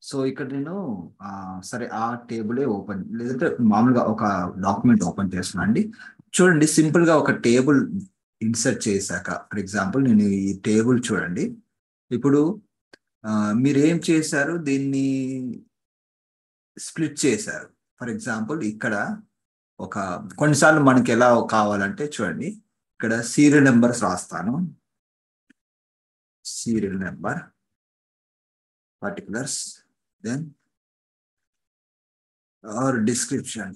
So ఇక్కడ నేను ఆ, సరే ఆ టేబులే ఓపెన్ లేదంటే మామూలుగా ఒక డాక్యుమెంట్ ఓపెన్ చేస్తున్నాను అండి చూడండి సింపుల్ గా ఒక టేబుల్ ఇన్సర్ట్ చేశాక ఫర్ ఎగ్జాంపుల్ నేను ఈ టేబుల్ చూడండి ఇప్పుడు ఆ, మీరు ఏం చేశారు దీన్ని స్ప్లిట్ చేశారు ఫర్ ఎగ్జాంపుల్ ఇక్కడ ఒక కొన్నిసార్లు మనకి ఎలా కావాలంటే చూడండి ఇక్కడ సీరియల్ నెంబర్స్ రాస్తాను serial number particulars then or description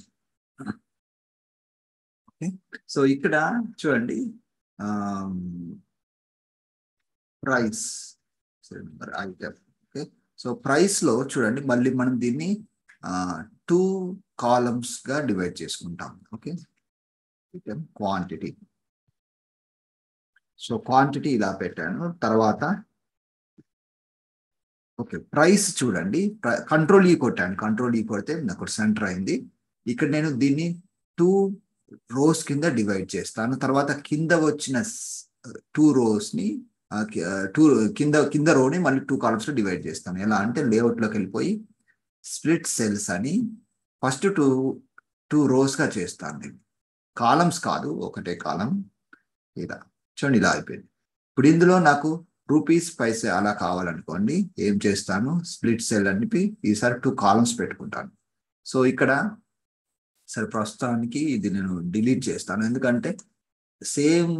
okay so ఇక్కడ చూడండి price item okay so price లో చూడండి మళ్ళీ మనం దీన్ని టూ కాలమ్స్ గా డివైడ్ చేసుకుంటాం okay item quantity so quantity ఇలా పెట్టాను తర్వాత ఓకే ప్రైస్ చూడండి కంట్రోల్ ఈ కొట్టాను కంట్రోల్ ఈ కొడితే నాకు సెంటర్ అయింది ఇక్కడ నేను దీన్ని టూ రోస్ కింద డివైడ్ చేస్తాను తర్వాత కింద వచ్చిన టూ రోస్ ని టూ కింద కింద రోని మళ్ళీ టూ కాలమ్స్ లో డివైడ్ చేస్తాను ఎలా అంటే లేఅవుట్ లోకి వెళ్ళిపోయి స్ప్లిట్ సెల్స్ అని ఫస్ట్ టూ టూ రోస్ గా చేస్తాను నేను కాలమ్స్ కాదు ఒకటే కాలం ఇలా చూడండి ఇలా అయిపోయింది ఇప్పుడు ఇందులో నాకు రూపీస్ పైసే అలా కావాలనుకోండి ఏం చేస్తాను స్ప్లిట్ సెల్ అని ఈసారి టూ కాలమ్స్ పెట్టుకుంటాను సో ఇక్కడ సరే ప్రస్తుతానికి ఇది నేను డిలీట్ చేస్తాను ఎందుకంటే సేమ్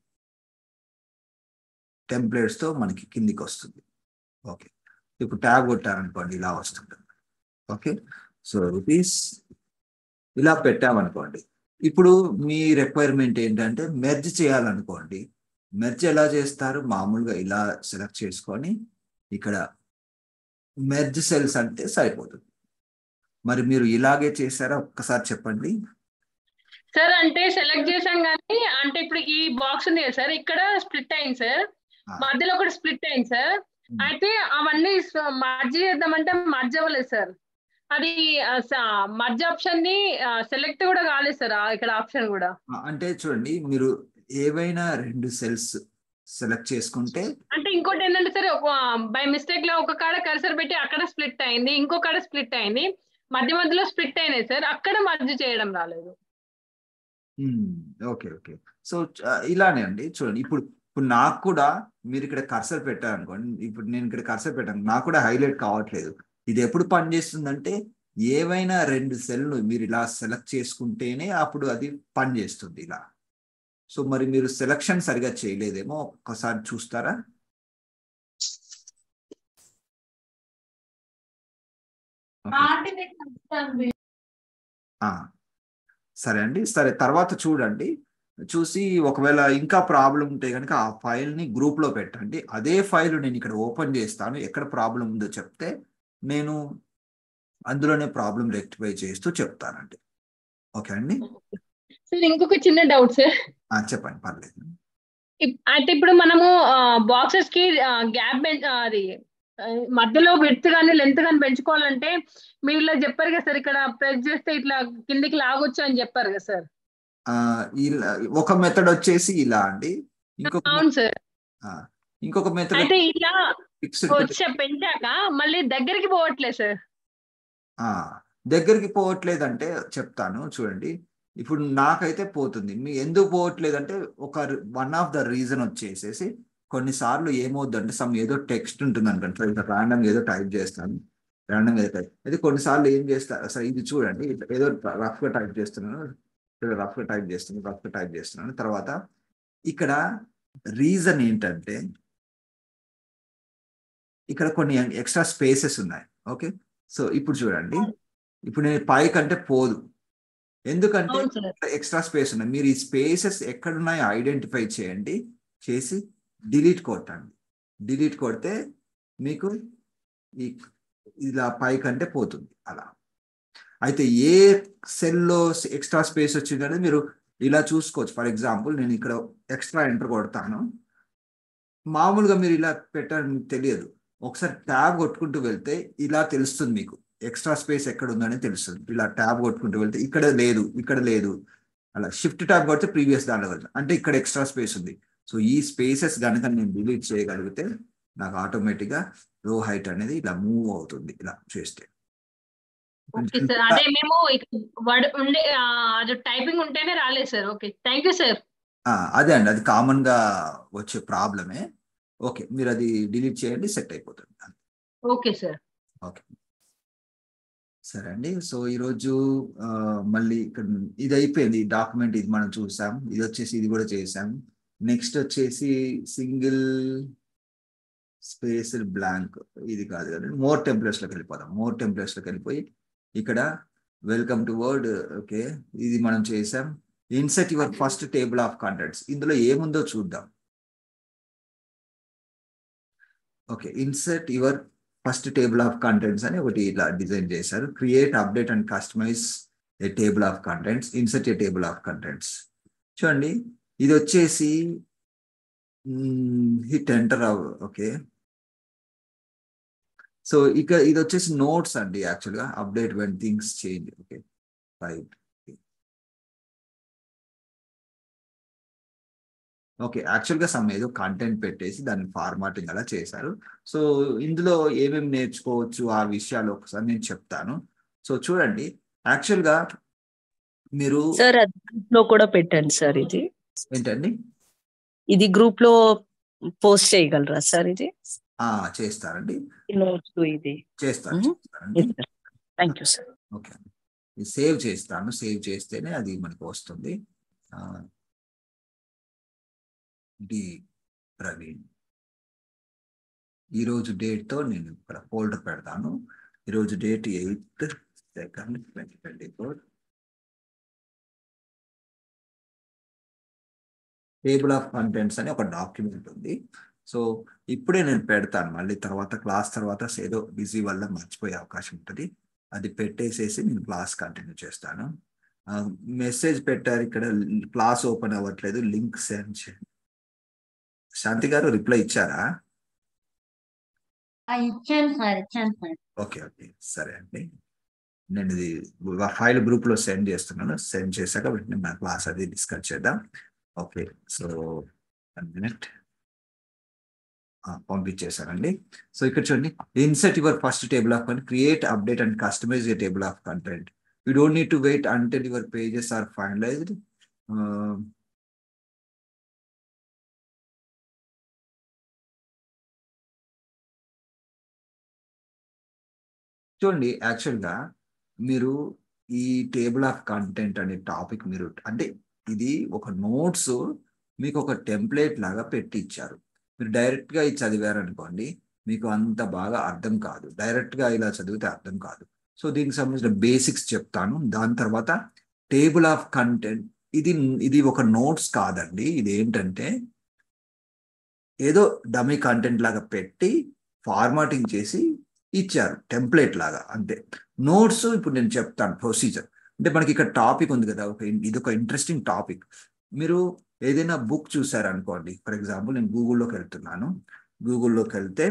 టెంప్లెట్స్ తో మనకి కిందికి వస్తుంది ఓకే ఇప్పుడు ట్యాబ్ కొట్టారనుకోండి ఇలా వస్తుంది ఓకే సో రూపీస్ ఇలా పెట్టామనుకోండి ఇప్పుడు మీ రిక్వైర్మెంట్ ఏంటంటే మెర్జ్ చేయాలనుకోండి మెర్జ్ ఎలా చేస్తారు మామూలుగా ఇలా సెలెక్ట్ చేసుకొని ఇక్కడ మెర్జ్ సెల్స్ అంటే సరిపోతుంది మరి మీరు ఇలాగే చేశారా ఒక్కసారి చెప్పండి సార్ అంటే సెలెక్ట్ చేసాం కానీ అంటే ఇప్పుడు ఈ బాక్స్ ఉంది కదా సార్ ఇక్కడ స్ప్లిట్ అయింది సార్ ఆ. మధ్యలో కూడా స్ప్లిట్ అయింది సార్ అయితే అవన్నీ మర్జ్ చేద్దామంటే మర్జ్ అవ్వలేదు సార్ అది మర్జ్ ఆప్షన్ ని సెలెక్ట్ కూడా కాలేదు సార్ ఆ ఇక్కడ ఆప్షన్ కూడా ఆ, అంటే చూడండి మీరు ఏవైనా రెండు సెల్స్ సెలెక్ట్ చేసుకుంటే అంటే ఇంకోటి ఏంటంటే సరే బై మిస్టేక్ లో ఒక కాడ కర్సర్ పెట్టి అక్కడ స్ప్లిట్ అయింది ఇంకో కాడ స్ప్లిట్ అయింది మధ్య మధ్యలో స్ప్లిట్ అయినాయి సార్ అక్కడ మర్జ్ చేయడం రాలేదు ఓకే ఓకే సో ఇలానే అండి చూడండి ఇప్పుడు ఇప్పుడు నాకు కూడా మీరు ఇక్కడ కర్సర్ పెట్టారనుకోండి ఇప్పుడు నేను ఇక్కడ కర్సర్ పెట్టాను నాకు కూడా హైలైట్ కావట్లేదు ఇది ఎప్పుడు పనిచేస్తుందంటే ఏవైనా రెండు సెల్లు మీరు ఇలా సెలెక్ట్ చేసుకుంటేనే అప్పుడు అది పనిచేస్తుంది ఇలా సో మరి మీరు సెలక్షన్ సరిగా చేయలేదేమో ఒక్కసారి చూస్తారా Okay. ఆ, సరే అండి సరే తర్వాత చూడండి చూసి ఒకవేళ ఇంకా ప్రాబ్లం ఉంటే కనుక ఆ ఫైల్ని గ్రూప్లో పెట్టండి అదే ఫైల్ నేను ఇక్కడ ఓపెన్ చేస్తాను ఎక్కడ ప్రాబ్లం ఉందో చెప్తే నేను అందులోనే ప్రాబ్లం రెక్టిఫై చేస్తూ చెప్తానండి ఓకే అండి సార్ ఇంకొక చిన్న డౌట్ సార్ ఆ, చెప్పండి పర్లేదు ఇప్- అయితే ఇప్పుడు మనము బాక్సెస్ కి గ్యాప్ అది ఆ, మధ్యలో విడ్త్ కానీ లెంత్ కానీ పెంచుకోవాలంటే మీరు ఇలా చెప్పారు కదా సార్ ఇక్కడ ప్రెస్ చేస్తే ఇట్లా కిందికి లాగొచ్చు అని చెప్పారు కదా సార్ ఆ, ఇలా ఒక మెథడ్ వచ్చేసి ఇలా అండి ఇంకొక అవును సార్ ఆ, ఇంకొక మెథడ్ అయితే ఇట్లా ఫిక్స్డ్ వచ్చా పెంచాక మళ్ళీ దగ్గరికి పోవట్లేదు సార్ ఆ దగ్గరికి పోవట్లేదంటే చెప్తాను చూడండి ఇప్పుడు నాకైతే పోతుంది మీ ఎందుకు పోవట్లేదంటే ఒక వన్ ఆఫ్ ద రీజన్ వచ్చేసేసి కొన్నిసార్లు ఏమవుద్దంటే సమ్ ఏదో టెక్స్ట్ ఉంటుంది అనుకోండి ఇట్లా ర్యాండమ్ ఏదో టైప్ చేస్తాను ర్యాండమ్ ఏదో టైప్ అయితే కొన్నిసార్లు ఏం చేస్తారు అసలు ఇది చూడండి ఇట్లా ఏదో రఫ్ గా టైప్ చేస్తున్నాను రఫ్ గా టైప్ చేస్తున్నాను రఫ్ గా టైప్ చేస్తున్నాను తర్వాత ఇక్కడ రీజన్ ఏంటంటే ఇక్కడ కొన్ని ఎక్స్ట్రా స్పేసెస్ ఉన్నాయి ఓకే సో ఇప్పుడు చూడండి ఇప్పుడు నేను పై కంటే పోదు ఎందుకంటే అవును సార్ ఎక్స్ట్రా స్పేస్ ఉన్నాయి మీరు ఈ స్పేసెస్ ఎక్కడున్నాయో ఐడెంటిఫై చేయండి చేసి డిలీట్ కొట్టండి డిలీట్ కొడితే మీకు ఈ ఇలా పై కంటే పోతుంది అలా అయితే ఏ సెల్లో ఎక్స్ట్రా స్పేస్ వచ్చింది అనేది మీరు ఇలా చూసుకోవచ్చు ఫర్ ఎగ్జాంపుల్ నేను ఇక్కడ ఎక్స్ట్రా ఎంటర్ కొడతాను మామూలుగా మీరు ఇలా పెట్టాలని మీకు తెలియదు ఒకసారి ట్యాబ్ కొట్టుకుంటూ వెళ్తే ఇలా తెలుస్తుంది మీకు ఎక్స్ట్రా స్పేస్ ఎక్కడ ఉందని తెలుస్తుంది ఇలా ట్యాబ్ కొట్టుకుంటూ వెళ్తే ఇక్కడ లేదు ఇక్కడ లేదు అలా షిఫ్ట్ ట్యాబ్ కొడితే ప్రీవియస్ దానిలో వెళ్తాం అంటే ఇక్కడ ఎక్స్ట్రా స్పేస్ ఉంది సో ఈ స్పేసెస్ కనుక నేను డిలీట్ చేయగలిగితే నాకు ఆటోమేటిక్గా రో హైట్ అనేది ఇలా మూవ్ అవుతుంది ఇలా చేస్తే ఓకే సార్ అదే మేము వర్డ్ ఉండే ఆ, అది టైపింగ్ ఉంటేనే రాలేదు sir okay thank you sir ఆ, అదే అండి అది కామన్ గా వచ్చే ప్రాబ్లమే ఓకే మీరు అది డిలీట్ చేయండి సెట్ అయిపోతుంది ఓకే సార్ ఓకే సరే అండి సో ఈరోజు ఆ, మళ్ళీ ఇక్కడ ఇది అయిపోయింది డాక్యుమెంట్ ఇది మనం చూసాం ఇది వచ్చేసి ఇది కూడా చేసాం నెక్స్ట్ వచ్చేసి సింగిల్ స్పేస్ బ్లాంక్ ఇది కాదు కదా మోర్ టెంప్లెట్స్లోకి వెళ్ళిపోదాం మోర్ టెంప్లెట్స్లోకి వెళ్ళిపోయి ఇక్కడ వెల్కమ్ టు వర్డ్ ఓకే ఇది మనం చేసాం insert your first table of contents ఇందులో ఏముందో చూద్దాం okay insert your first table of contents అని ఒకటి ఇలా డిజైన్ చేశారు create update and customise a table of contents insert a table of contents చూడండి ఇది వచ్చేసి హిట్ ఎంటర్ ఓకే సో ఇక ఇది వచ్చేసి నోట్స్ అండి యాక్చువల్గా update when things change okay right okay యాక్చువల్గా సమ్ ఏదో కంటెంట్ పెట్టేసి దాన్ని ఫార్మాటింగ్ అలా చేశారు సో ఇందులో ఏమేమి నేర్చుకోవచ్చు ఆ విషయాలు ఒకసారి నేను చెప్తాను సో చూడండి యాక్చువల్గా మీరు సార్ అది group లో కూడా పెట్టండి సార్ ఇది ఏంటండి ఇది గ్రూప్ లో పోస్ట్ చేయగలరా సార్ ఇది ఆ చేస్తారండి నోట్స్ ఇది చేస్తాను Mhm. చేస్తానండి థ్యాంక్ యూ సార్ ఓకే ఇది సేవ్ చేస్తాను సేవ్ చేస్తేనే అది మనకు వస్తుంది ఆ, డి ప్రవీణ్ ఈరోజు డేట్తో నేను ఇక్కడ ఫోల్డర్ పెడతాను ఈరోజు date eighth second twenty twenty four table of contents అని ఒక డాక్యుమెంట్ ఉంది సో ఇప్పుడే నేను పెడతాను మళ్ళీ తర్వాత క్లాస్ తర్వాత ఏదో బిజీ వల్ల మర్చిపోయే అవకాశం ఉంటుంది అది పెట్టేసేసి నేను క్లాస్ కంటిన్యూ చేస్తాను మెసేజ్ పెట్టారు ఇక్కడ క్లాస్ ఓపెన్ అవ్వట్లేదు లింక్ సెండ్ చేయండి శాంతి గారు రిప్లై ఇచ్చారా ఆ, ఇచ్చాను సార్ ఇచ్చాను సార్ ఓకే ఓకే సరే అండి నేను ఇది ఫైల్ గ్రూప్ లో సెండ్ చేస్తున్నాను సెండ్ చేశాక వెంటనే మన క్లాస్ అది డిస్కస్ చేద్దాం ఓకే సో వన్ మినిట్ పంపించేశానండి సో ఇక్కడ చూడండి insert your first table of create update and customise a table of content you don't need to wait until your pages are finalised చూడండి యాక్చువల్గా మీరు ఈ టేబుల్ ఆఫ్ కంటెంట్ అనే topic మీరు అంటే ఇది ఒక నోట్స్ మీకు ఒక టెంప్లెట్ లాగా పెట్టి ఇచ్చారు మీరు డైరెక్ట్గా ఇది చదివారనుకోండి మీకు అంత బాగా అర్థం కాదు డైరెక్ట్గా ఇలా చదివితే అర్థం కాదు సో దీనికి సంబంధించిన బేసిక్స్ చెప్తాను దాని తర్వాత టేబుల్ ఆఫ్ కంటెంట్ ఇది ఇది ఒక నోట్స్ కాదండి ఇది ఏంటంటే ఏదో డమీ కంటెంట్ లాగా పెట్టి ఫార్మాటింగ్ చేసి ఇచ్చారు టెంప్లెట్ లాగా అంతే నోట్స్ ఇప్పుడు నేను చెప్తాను ప్రొసీజర్ అంటే మనకి ఇక్కడ టాపిక్ ఉంది కదా ఒక ఇది ఒక ఇంట్రెస్టింగ్ టాపిక్ మీరు ఏదైనా బుక్ చూసారనుకోండి ఫర్ ఎగ్జాంపుల్ నేను గూగుల్లోకి వెళ్తున్నాను గూగుల్లోకి వెళ్తే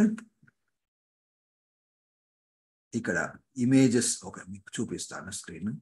ఇక్కడ ఇమేజెస్ ఒక మీకు చూపిస్తాను స్క్రీన్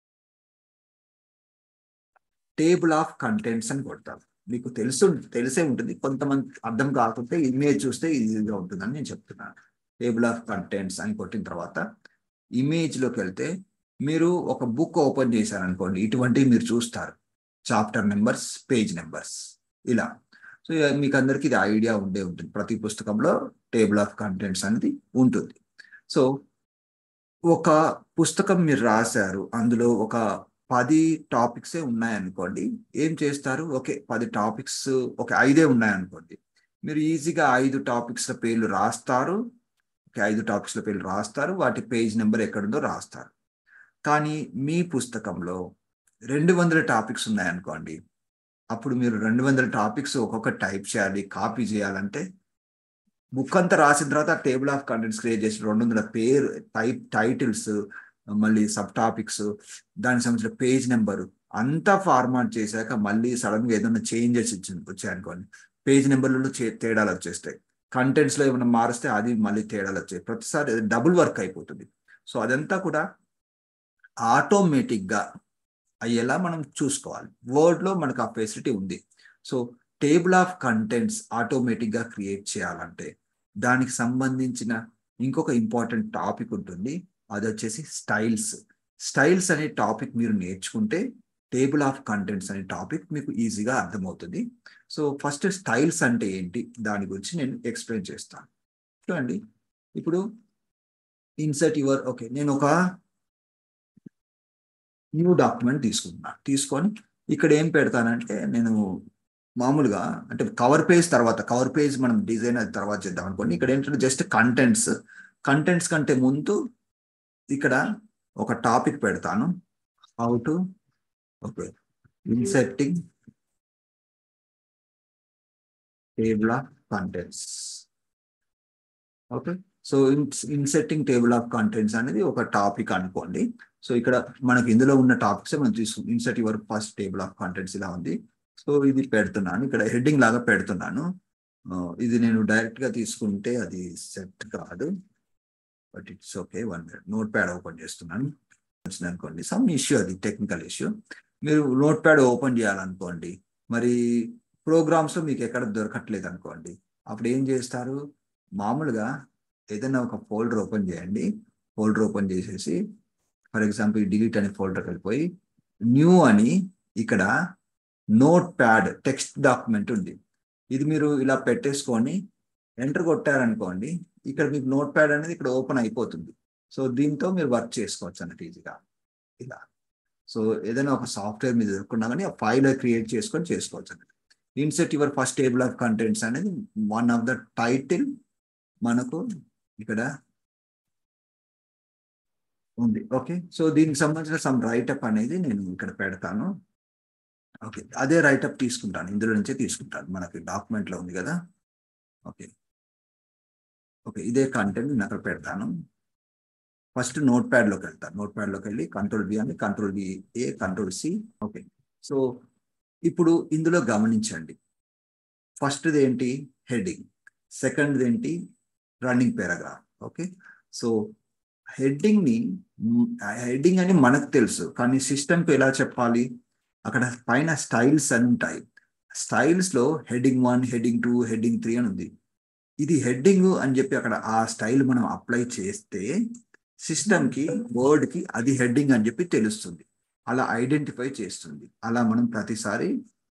టేబుల్ ఆఫ్ కంటెంట్స్ అని కొడతాను మీకు తెలుసు తెలిసే ఉంటుంది కొంతమంది అర్థం కాకపోతే ఇమేజ్ చూస్తే ఈజీగా ఉంటుందని నేను చెప్తున్నాను టేబుల్ ఆఫ్ కంటెంట్స్ అని కొట్టిన తర్వాత ఇమేజ్లోకి వెళ్తే మీరు ఒక బుక్ ఓపెన్ చేశారనుకోండి ఇటువంటివి మీరు చూస్తారు చాప్టర్ నెంబర్స్ పేజ్ నెంబర్స్ ఇలా సో మీకు అందరికీ ఇది ఐడియా ఉండే ఉంటుంది ప్రతి పుస్తకంలో టేబుల్ ఆఫ్ కంటెంట్స్ అనేది ఉంటుంది సో ఒక పుస్తకం మీరు రాశారు అందులో ఒక పది టాపిక్సే ఉన్నాయనుకోండి ఏం చేస్తారు ఓకే పది టాపిక్స్ ఒక ఐదే ఉన్నాయనుకోండి మీరు ఈజీగా ఐదు టాపిక్స్ పేర్లు రాస్తారు ఓకే ఐదు టాపిక్స్ల పేర్లు రాస్తారు వాటి పేజ్ నెంబర్ ఎక్కడుందో రాస్తారు కానీ మీ పుస్తకంలో రెండు వందల టాపిక్స్ ఉన్నాయనుకోండి అప్పుడు మీరు రెండు వందల టాపిక్స్ ఒక్కొక్క టైప్ చేయాలి కాపీ చేయాలంటే బుక్ అంతా రాసిన తర్వాత టేబుల్ ఆఫ్ కంటెంట్స్ క్రియేట్ చేసి రెండు వందల పేరు టైప్ టైటిల్స్ మళ్ళీ సబ్ టాపిక్స్ దానికి సంబంధించిన పేజ్ నెంబరు అంతా ఫార్మాట్ చేశాక మళ్ళీ సడన్ గా ఏదైనా చేంజెస్ ఇచ్చింది వచ్చాయనుకోండి పేజ్ నెంబర్లలో తేడాలు వచ్చేస్తాయి కంటెంట్స్ లో ఏమైనా మారిస్తే అది మళ్ళీ తేడాలు వచ్చాయి ప్రతిసారి డబుల్ వర్క్ అయిపోతుంది సో అదంతా కూడా ఆటోమేటిక్ గా అయ్యేలా మనం చూసుకోవాలి వర్డ్ లో మనకు ఆ ఫెసిలిటీ ఉంది so table of contents automatic గా క్రియేట్ చేయాలంటే దానికి సంబంధించిన ఇంకొక ఇంపార్టెంట్ టాపిక్ ఉంటుంది అది వచ్చేసి స్టైల్స్ స్టైల్స్ అనే టాపిక్ మీరు నేర్చుకుంటే టేబుల్ ఆఫ్ కంటెంట్స్ అనే టాపిక్ మీకు ఈజీగా అర్థమవుతుంది సో ఫస్ట్ స్టైల్స్ అంటే ఏంటి దాని గురించి నేను ఎక్స్ప్లెయిన్ చేస్తాను చూడండి ఇప్పుడు ఇన్సర్ట్ యువర్ ఓకే నేను ఒక న్యూ డాక్యుమెంట్ తీసుకుంటున్నాను తీసుకొని ఇక్కడ ఏం పెడతానంటే నేను మామూలుగా అంటే కవర్ పేజ్ తర్వాత కవర్ పేజ్ మనం డిజైన్ అది తర్వాత చేద్దాం అనుకోండి ఇక్కడ ఏంటంటే జస్ట్ కంటెంట్స్ కంటెంట్స్ కంటే ముందు ఇక్కడ ఒక టాపిక్ పెడతాను how to okay inserting table of contents okay so inserting table of contents అనేది ఒక టాపిక్ అనుకోండి సో ఇక్కడ మనకి ఇందులో ఉన్న టాపిక్స్ మనం తీసుకు insert your first table of contents ఇలా ఉంది సో ఇది పెడుతున్నాను ఇక్కడ హెడ్డింగ్ లాగా పెడుతున్నాను ఇది నేను డైరెక్ట్ గా తీసుకుంటే అది సెట్ కాదు but it's okay one minute notepad open చేస్తున్నాను అనుకోండి సమ్ ఇష్యూ అది టెక్నికల్ ఇష్యూ మీరు నోట్ ప్యాడ్ ఓపెన్ చేయాలనుకోండి మరి ప్రోగ్రామ్స్ లో మీకు ఎక్కడ దొరకట్లేదు అనుకోండి అప్పుడు ఏం చేస్తారు మామూలుగా ఏదైనా ఒక ఫోల్డర్ ఓపెన్ చేయండి ఫోల్డర్ ఓపెన్ చేసేసి ఫర్ ఎగ్జాంపుల్ డిలీట్ అనే ఫోల్డర్కి వెళ్ళిపోయి న్యూ అని ఇక్కడ నోట్ ప్యాడ్ టెక్స్ట్ డాక్యుమెంట్ ఉంది ఇది మీరు ఇలా పెట్టేసుకొని ఎంటర్ కొట్టారనుకోండి ఇక్కడ మీకు నోట్ ప్యాడ్ అనేది ఇక్కడ ఓపెన్ అయిపోతుంది సో దీంతో మీరు వర్క్ చేసుకోవచ్చు అన్నట్టు ఈజీగా ఇలా సో ఏదైనా ఒక సాఫ్ట్వేర్ మీద దొరుకున్నా కానీ ఆ ఫైల్ క్రియేట్ చేసుకొని చేసుకోవచ్చు అన్నట్టు insert your first table of contents అనేది వన్ ఆఫ్ ద టైటిల్ మనకు ఇక్కడ ఉంది ఓకే సో దీనికి సంబంధించిన సమ్ రైటప్ అనేది నేను ఇక్కడ పెడతాను ఓకే అదే రైటప్ తీసుకుంటాను ఇందులో నుంచే తీసుకుంటాను మనకి డాక్యుమెంట్ లో ఉంది కదా ఓకే ఓకే ఇదే కంటెంట్ నేను అక్కడ పెడతాను ఫస్ట్ నోట్ ప్యాడ్ లోకి వెళ్తాను నోట్ ప్యాడ్ లోకి వెళ్ళి కంట్రోల్ బి అని control B A control C okay so ఇప్పుడు ఇందులో గమనించండి ఫస్ట్ది ఏంటి హెడ్డింగ్ సెకండ్ది ఏంటి running paragraph okay so heading ని హెడ్డింగ్ అని మనకు తెలుసు కానీ సిస్టమ్కి ఎలా చెప్పాలి అక్కడ పైన స్టైల్స్ అని ఉంటాయి స్టైల్స్ లో heading one heading two heading three అని ఉంది ఇది హెడ్డింగ్ అని చెప్పి అక్కడ ఆ స్టైల్ మనం అప్లై చేస్తే సిస్టమ్ కి వర్డ్ కి అది హెడ్డింగ్ అని చెప్పి తెలుస్తుంది అలా ఐడెంటిఫై చేస్తుంది అలా మనం ప్రతిసారి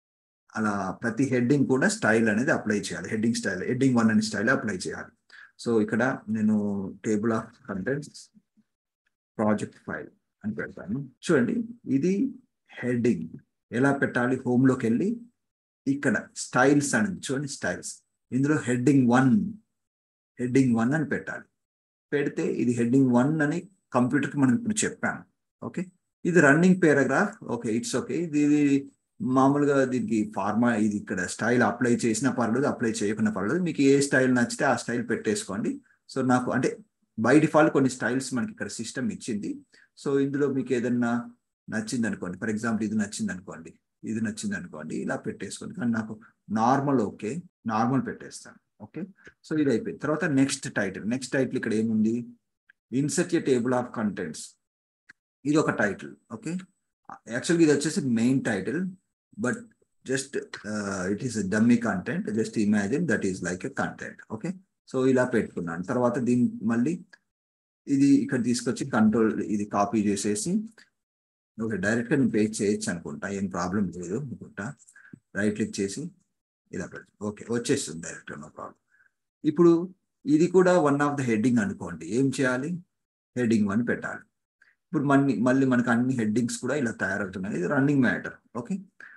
అలా ప్రతి హెడ్డింగ్ కూడా స్టైల్ అనేది అప్లై చేయాలి హెడ్డింగ్ స్టైల్ హెడ్డింగ్ వన్ అనే స్టైల్ అప్లై చేయాలి సో ఇక్కడ నేను table of contents project file అని పెడతాను చూడండి ఇది హెడ్డింగ్ ఎలా పెట్టాలి హోమ్ లోకి వెళ్ళి ఇక్కడ స్టైల్స్ అని చూడండి స్టైల్స్ ఇందులో హెడ్డింగ్ వన్ హెడ్డింగ్ వన్ అని పెట్టాలి పెడితే ఇది హెడ్డింగ్ వన్ అని కంప్యూటర్కి మనం ఇప్పుడు చెప్పాను ఓకే ఇది running paragraph okay it's okay ఇది ఇది మామూలుగా దీనికి ఫార్మా ఇది ఇక్కడ స్టైల్ అప్లై చేసినా పర్లేదు అప్లై చేయకుండా పర్లేదు మీకు ఏ స్టైల్ నచ్చితే ఆ స్టైల్ పెట్టేసుకోండి సో నాకు అంటే బై డిఫాల్ట్ కొన్ని స్టైల్స్ మనకి ఇక్కడ సిస్టమ్ ఇచ్చింది సో ఇందులో మీకు ఏదన్నా నచ్చింది అనుకోండి ఫర్ ఎగ్జాంపుల్ ఇది నచ్చింది అనుకోండి ఇది నచ్చింది అనుకోండి ఇలా పెట్టేసుకోండి కానీ నాకు నార్మల్ ఓకే నార్మల్ పెట్టేస్తాను ఓకే సో ఇది అయిపోయింది తర్వాత నెక్స్ట్ టైటిల్ నెక్స్ట్ టైటిల్ ఇక్కడ ఏముంది insert a table of contents ఇది ఒక టైటిల్ ఓకే యాక్చువల్గా ఇది వచ్చేసి main title but just it is dummy content just imagine that is like a content okay so ఇలా పెట్టుకున్నాను తర్వాత దీని మళ్ళీ ఇది ఇక్కడ తీసుకొచ్చి కంట్రోల్ ఇది కాపీ చేసేసి ఓకే డైరెక్ట్గా నేను పేజ్ చేయొచ్చు అనుకుంటా ఏం ప్రాబ్లం లేదు అనుకుంటా రైట్ క్లిక్ చేసి ఇలా పెడతాం ఓకే వచ్చేస్తుంది డైరెక్ట్గా నో ప్రాబ్లం ఇప్పుడు ఇది కూడా వన్ ఆఫ్ ద హెడ్డింగ్ అనుకోండి ఏం చేయాలి హెడ్డింగ్ వన్ పెట్టాలి ఇప్పుడు మళ్ళీ మళ్ళీ మనకు అన్ని హెడ్డింగ్స్ కూడా ఇలా తయారవుతున్నాయి ఇది running matter okay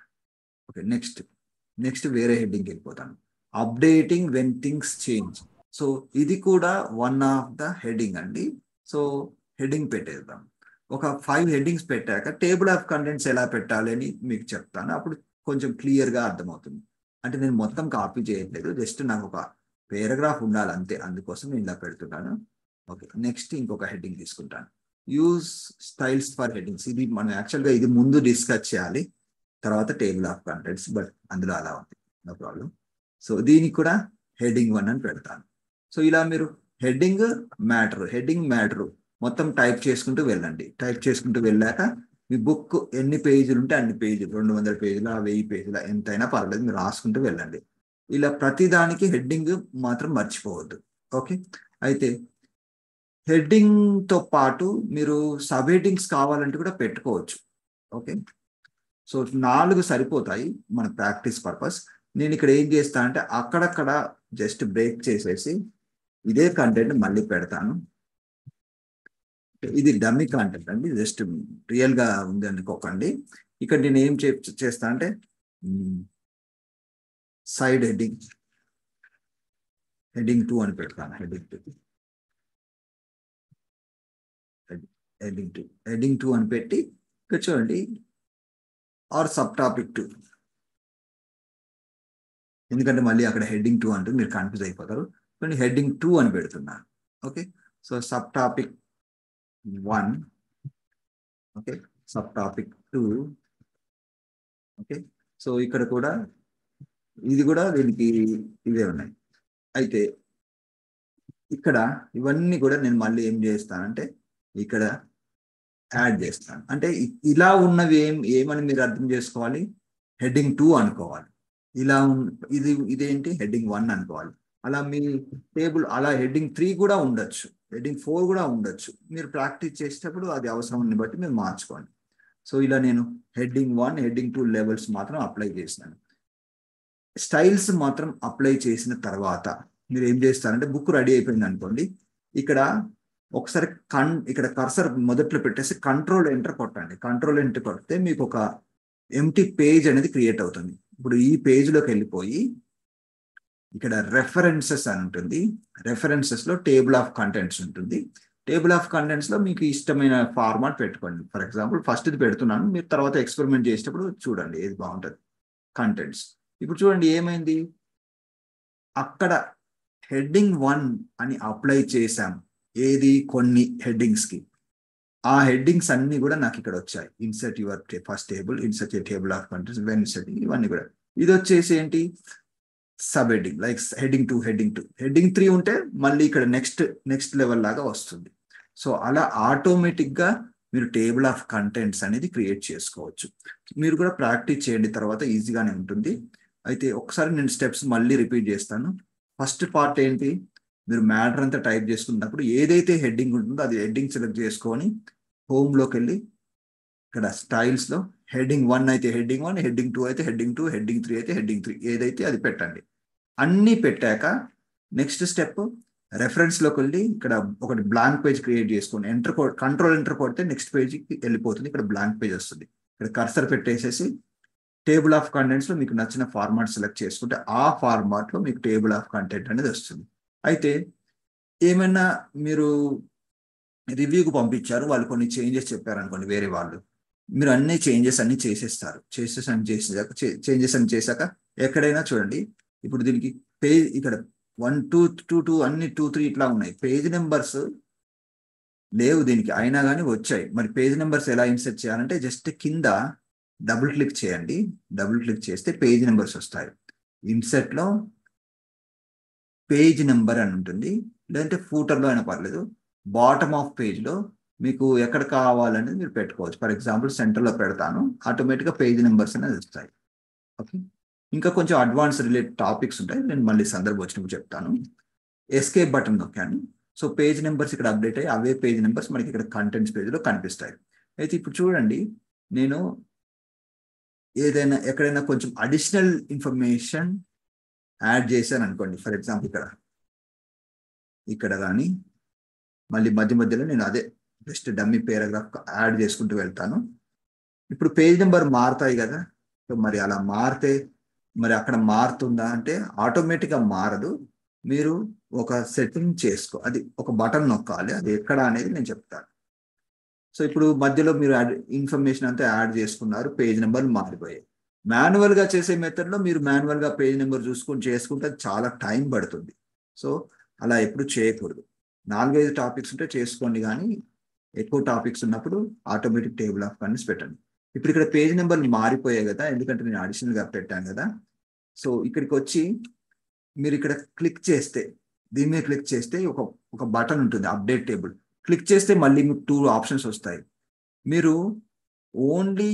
okay next next వేరే హెడ్డింగ్కి వెళ్ళిపోతాను updating when things change so ఇది కూడా వన్ ఆఫ్ ద హెడ్డింగ్ అండి సో హెడ్డింగ్ పెట్టేద్దాం ఒక ఫైవ్ హెడ్డింగ్స్ పెట్టాక టేబుల్ ఆఫ్ కంటెంట్స్ ఎలా పెట్టాలి అని మీకు చెప్తాను అప్పుడు కొంచెం క్లియర్గా అర్థమవుతుంది అంటే నేను మొత్తం కాపీ చేయట్లేదు జస్ట్ నాకు ఒక పేరాగ్రాఫ్ ఉండాలి అంతే అందుకోసం నేను ఇలా పెడుతున్నాను ఓకే నెక్స్ట్ ఇంకొక హెడ్డింగ్ తీసుకుంటాను యూజ్ స్టైల్స్ ఫర్ హెడ్డింగ్స్ ఇది మనం యాక్చువల్గా ఇది ముందు డిస్కస్ చేయాలి తర్వాత టేబుల్ ఆఫ్ కంటెంట్స్ బట్ అందులో అలా ఉంది నో ప్రాబ్లం సో దీనికి కూడా హెడ్డింగ్ వన్ అని పెడతాను సో ఇలా మీరు హెడ్డింగ్ మ్యాటర్ హెడ్డింగ్ మ్యాటర్ మొత్తం టైప్ చేసుకుంటూ వెళ్ళండి టైప్ చేసుకుంటూ వెళ్ళాక మీ బుక్ ఎన్ని పేజీలు ఉంటే అన్ని పేజీలు రెండు వందల పేజీలు ఆ వెయ్యి పేజీలు ఎంతైనా పర్లేదు మీరు రాసుకుంటూ వెళ్ళండి ఇలా ప్రతి దానికి హెడ్డింగ్ మాత్రం మర్చిపోవద్దు ఓకే అయితే హెడ్డింగ్ తో పాటు మీరు సబ్ హెడ్డింగ్స్ కావాలంటే కూడా పెట్టుకోవచ్చు ఓకే సో నాలుగు సరిపోతాయి మన ప్రాక్టీస్ పర్పస్ నేను ఇక్కడ ఏం చేస్తా అంటే అక్కడక్కడ జస్ట్ బ్రేక్ చేసేసి ఇదే కంటెంట్ మళ్ళీ పెడతాను ఇది డమ్మీ కంటెంట్ అండి జస్ట్ రియల్ గా ఉంది అనుకోకండి ఇక్కడ నేను ఏం చే చేస్తా అంటే సైడ్ హెడ్డింగ్ హెడ్డింగ్ టూ అని పెడతాను heading two heading two heading two అని పెట్టి ఇక్కడ చూడండి ఆర్ సబ్ టాపిక్ టూ ఎందుకంటే మళ్ళీ అక్కడ హెడ్డింగ్ టూ అంటే మీరు కన్ఫ్యూజ్ అయిపోతారు కానీ హెడ్డింగ్ టూ అని పెడుతున్నాను okay so sub topic one okay sub topic two okay so ఇక్కడ కూడా ఇది కూడా దీనికి ఇవే ఉన్నాయి అయితే ఇక్కడ ఇవన్నీ కూడా నేను మళ్ళీ ఏం చేస్తానంటే ఇక్కడ యాడ్ చేస్తాను అంటే ఇ- ఇలా ఉన్నవి ఏం ఏమని మీరు అర్థం చేసుకోవాలి హెడ్డింగ్ టూ అనుకోవాలి ఇలా ఉన్- ఇది ఇదేంటి హెడ్డింగ్ వన్ అనుకోవాలి అలా మీ టేబుల్ అలా హెడ్డింగ్ త్రీ కూడా ఉండొచ్చు హెడ్డింగ్ ఫోర్ కూడా ఉండొచ్చు మీరు ప్రాక్టీస్ చేసేటప్పుడు అది అవసరాన్ని బట్టి మీరు మార్చుకోండి సో ఇలా నేను heading one heading two levels మాత్రం అప్లై చేసినాను స్టైల్స్ మాత్రం అప్లై చేసిన తర్వాత మీరు ఏం చేస్తారంటే బుక్ రెడీ అయిపోయింది అనుకోండి ఇక్కడ ఒకసారి కన్ ఇక్కడ కర్సర్ మొదట్లో పెట్టేసి కంట్రోల్ ఎంటర్ కొట్టండి కంట్రోల్ ఎంటర్ కొడితే మీకు ఒక ఎంటీ పేజ్ అనేది క్రియేట్ అవుతుంది ఇప్పుడు ఈ పేజ్ లోకి వెళ్ళిపోయి ఇక్కడ రెఫరెన్సెస్ అని ఉంటుంది రెఫరెన్సెస్ లో టేబుల్ ఆఫ్ కంటెంట్స్ ఉంటుంది టేబుల్ ఆఫ్ కంటెంట్స్ లో మీకు ఇష్టమైన ఫార్మాట్ పెట్టుకోండి ఫర్ ఎగ్జాంపుల్ ఫస్ట్ ఇది పెడుతున్నాను మీరు తర్వాత ఎక్స్పెరిమెంట్ చేసేటప్పుడు చూడండి ఏది బాగుంటుంది కంటెంట్స్ ఇప్పుడు చూడండి ఏమైంది అక్కడ హెడ్డింగ్ వన్ అని అప్లై చేశాం ఏది కొన్ని హెడ్డింగ్స్ కి ఆ హెడ్డింగ్స్ అన్ని కూడా నాకు ఇక్కడ వచ్చాయి insert your first table insert table of contents when inserting ఇవన్నీ కూడా ఇది వచ్చేసి ఏంటి sub heading like heading two heading two heading three ఉంటే మళ్ళీ ఇక్కడ నెక్స్ట్ నెక్స్ట్ లెవెల్ లాగా వస్తుంది సో అలా ఆటోమేటిక్ గా మీరు టేబుల్ ఆఫ్ కంటెంట్స్ అనేది క్రియేట్ చేసుకోవచ్చు మీరు కూడా ప్రాక్టీస్ చేయండి తర్వాత ఈజీగానే ఉంటుంది అయితే ఒకసారి నేను స్టెప్స్ మళ్ళీ రిపీట్ చేస్తాను ఫస్ట్ పార్ట్ ఏంటి మీరు మ్యాటర్ అంతా టైప్ చేసుకున్నప్పుడు ఏదైతే హెడ్డింగ్ ఉంటుందో అది హెడ్డింగ్ సెలెక్ట్ చేసుకొని హోమ్ లోకి వెళ్ళి ఇక్కడ స్టైల్స్ లో హెడ్డింగ్ వన్ అయితే హెడ్డింగ్ వన్ హెడ్డింగ్ టూ అయితే హెడ్డింగ్ టూ హెడ్డింగ్ త్రీ అయితే హెడ్డింగ్ త్రీ ఏదైతే అది పెట్టండి అన్నీ పెట్టాక నెక్స్ట్ స్టెప్ రెఫరెన్స్ లోకి వెళ్ళి ఇక్కడ ఒకటి బ్లాంక్ పేజ్ క్రియేట్ చేసుకోండి ఎంటర్ కంట్రోల్ ఎంటర్ కొడితే నెక్స్ట్ పేజ్కి వెళ్ళిపోతుంది ఇక్కడ బ్లాంక్ పేజ్ వస్తుంది ఇక్కడ కర్సర్ పెట్టేసేసి టేబుల్ ఆఫ్ కంటెంట్స్ లో మీకు నచ్చిన ఫార్మాట్ సెలెక్ట్ చేసుకుంటే ఆ ఫార్మాట్ లో మీకు టేబుల్ ఆఫ్ కంటెంట్ అనేది వస్తుంది అయితే ఏమైనా మీరు రివ్యూకి పంపించారు వాళ్ళు కొన్ని చేంజెస్ చెప్పారు అనుకోండి వేరే వాళ్ళు మీరు అన్ని చేంజెస్ అన్ని చేసేస్తారు చేసేసి అన్ని చేసాక చేంజెస్ అన్ని చేశాక ఎక్కడైనా చూడండి ఇప్పుడు దీనికి పేజ్ ఇక్కడ వన్ టూ టూ టూ అన్ని టూ త్రీ ఇట్లా ఉన్నాయి పేజ్ నెంబర్స్ లేవు దీనికి అయినా కానీ వచ్చాయి మరి పేజ్ నెంబర్స్ ఎలా ఇన్సర్ట్ చేయాలంటే జస్ట్ కింద డబుల్ క్లిక్ చేయండి డబుల్ క్లిక్ చేస్తే పేజ్ నెంబర్స్ వస్తాయి ఇన్సెట్ లో పేజ్ నెంబర్ అని ఉంటుంది లేదంటే footer లో అయినా పర్లేదు బాటమ్ ఆఫ్ పేజ్ లో మీకు ఎక్కడ కావాలనేది మీరు పెట్టుకోవచ్చు ఫర్ ఎగ్జాంపుల్ సెంటర్ లో పెడతాను ఆటోమేటిక్ గా పేజ్ నెంబర్స్ అనేది వస్తాయి ఓకే ఇంకా కొంచెం అడ్వాన్స్ రిలేటెడ్ టాపిక్స్ ఉంటాయి నేను మళ్ళీ సందర్భం వచ్చినప్పుడు చెప్తాను ఎస్కేప్ బటన్ నొక్కాను సో పేజ్ నెంబర్స్ ఇక్కడ అప్డేట్ అయ్యి అవే పేజ్ నెంబర్స్ మనకి ఇక్కడ కంటెంట్స్ పేజ్లో కనిపిస్తాయి అయితే ఇప్పుడు చూడండి నేను ఏదైనా ఎక్కడైనా కొంచెం అడిషనల్ ఇన్ఫర్మేషన్ యాడ్ చేశాను అనుకోండి ఫర్ ఎగ్జాంపుల్ ఇక్కడ ఇక్కడ కానీ మళ్ళీ మధ్య మధ్యలో నేను అదే జస్ట్ డమ్మీ పేరాగ్రాఫ్ యాడ్ చేసుకుంటూ వెళ్తాను ఇప్పుడు పేజ్ నెంబర్ మారుతాయి కదా సో మరి అలా మారితే మరి అక్కడ మారుతుందా అంటే ఆటోమేటిక్గా మారదు మీరు ఒక సెట్టింగ్ చేసుకో అది ఒక బటన్ నొక్కాలి అది ఎక్కడ అనేది నేను చెప్తాను సో ఇప్పుడు మధ్యలో మీరు ఇన్ఫర్మేషన్ అంతా యాడ్ చేసుకున్నారు పేజ్ నెంబర్ మారిపోయాయి మాన్యువల్ గా చేసే మెథడ్ లో మీరు మాన్యువల్ గా పేజ్ నెంబర్ చూసుకొని చేసుకుంటే అది చాలా టైం పడుతుంది సో అలా ఎప్పుడు చేయకూడదు నాలుగైదు టాపిక్స్ ఉంటే చేసుకోండి కానీ ఎక్కువ టాపిక్స్ ఉన్నప్పుడు ఆటోమేటిక్ టేబుల్ ఆఫ్ కంటెంట్స్ పెట్టండి ఇప్పుడు ఇక్కడ పేజ్ నెంబర్లు మారిపోయాయి కదా ఎందుకంటే నేను అడిషనల్ గా పెట్టాను కదా సో ఇక్కడికి వచ్చి మీరు ఇక్కడ క్లిక్ చేస్తే దీని మీద క్లిక్ చేస్తే ఒక ఒక బటన్ ఉంటుంది అప్డేట్ టేబుల్ క్లిక్ చేస్తే మళ్ళీ మీకు టూ ఆప్షన్స్ వస్తాయి మీరు ఓన్లీ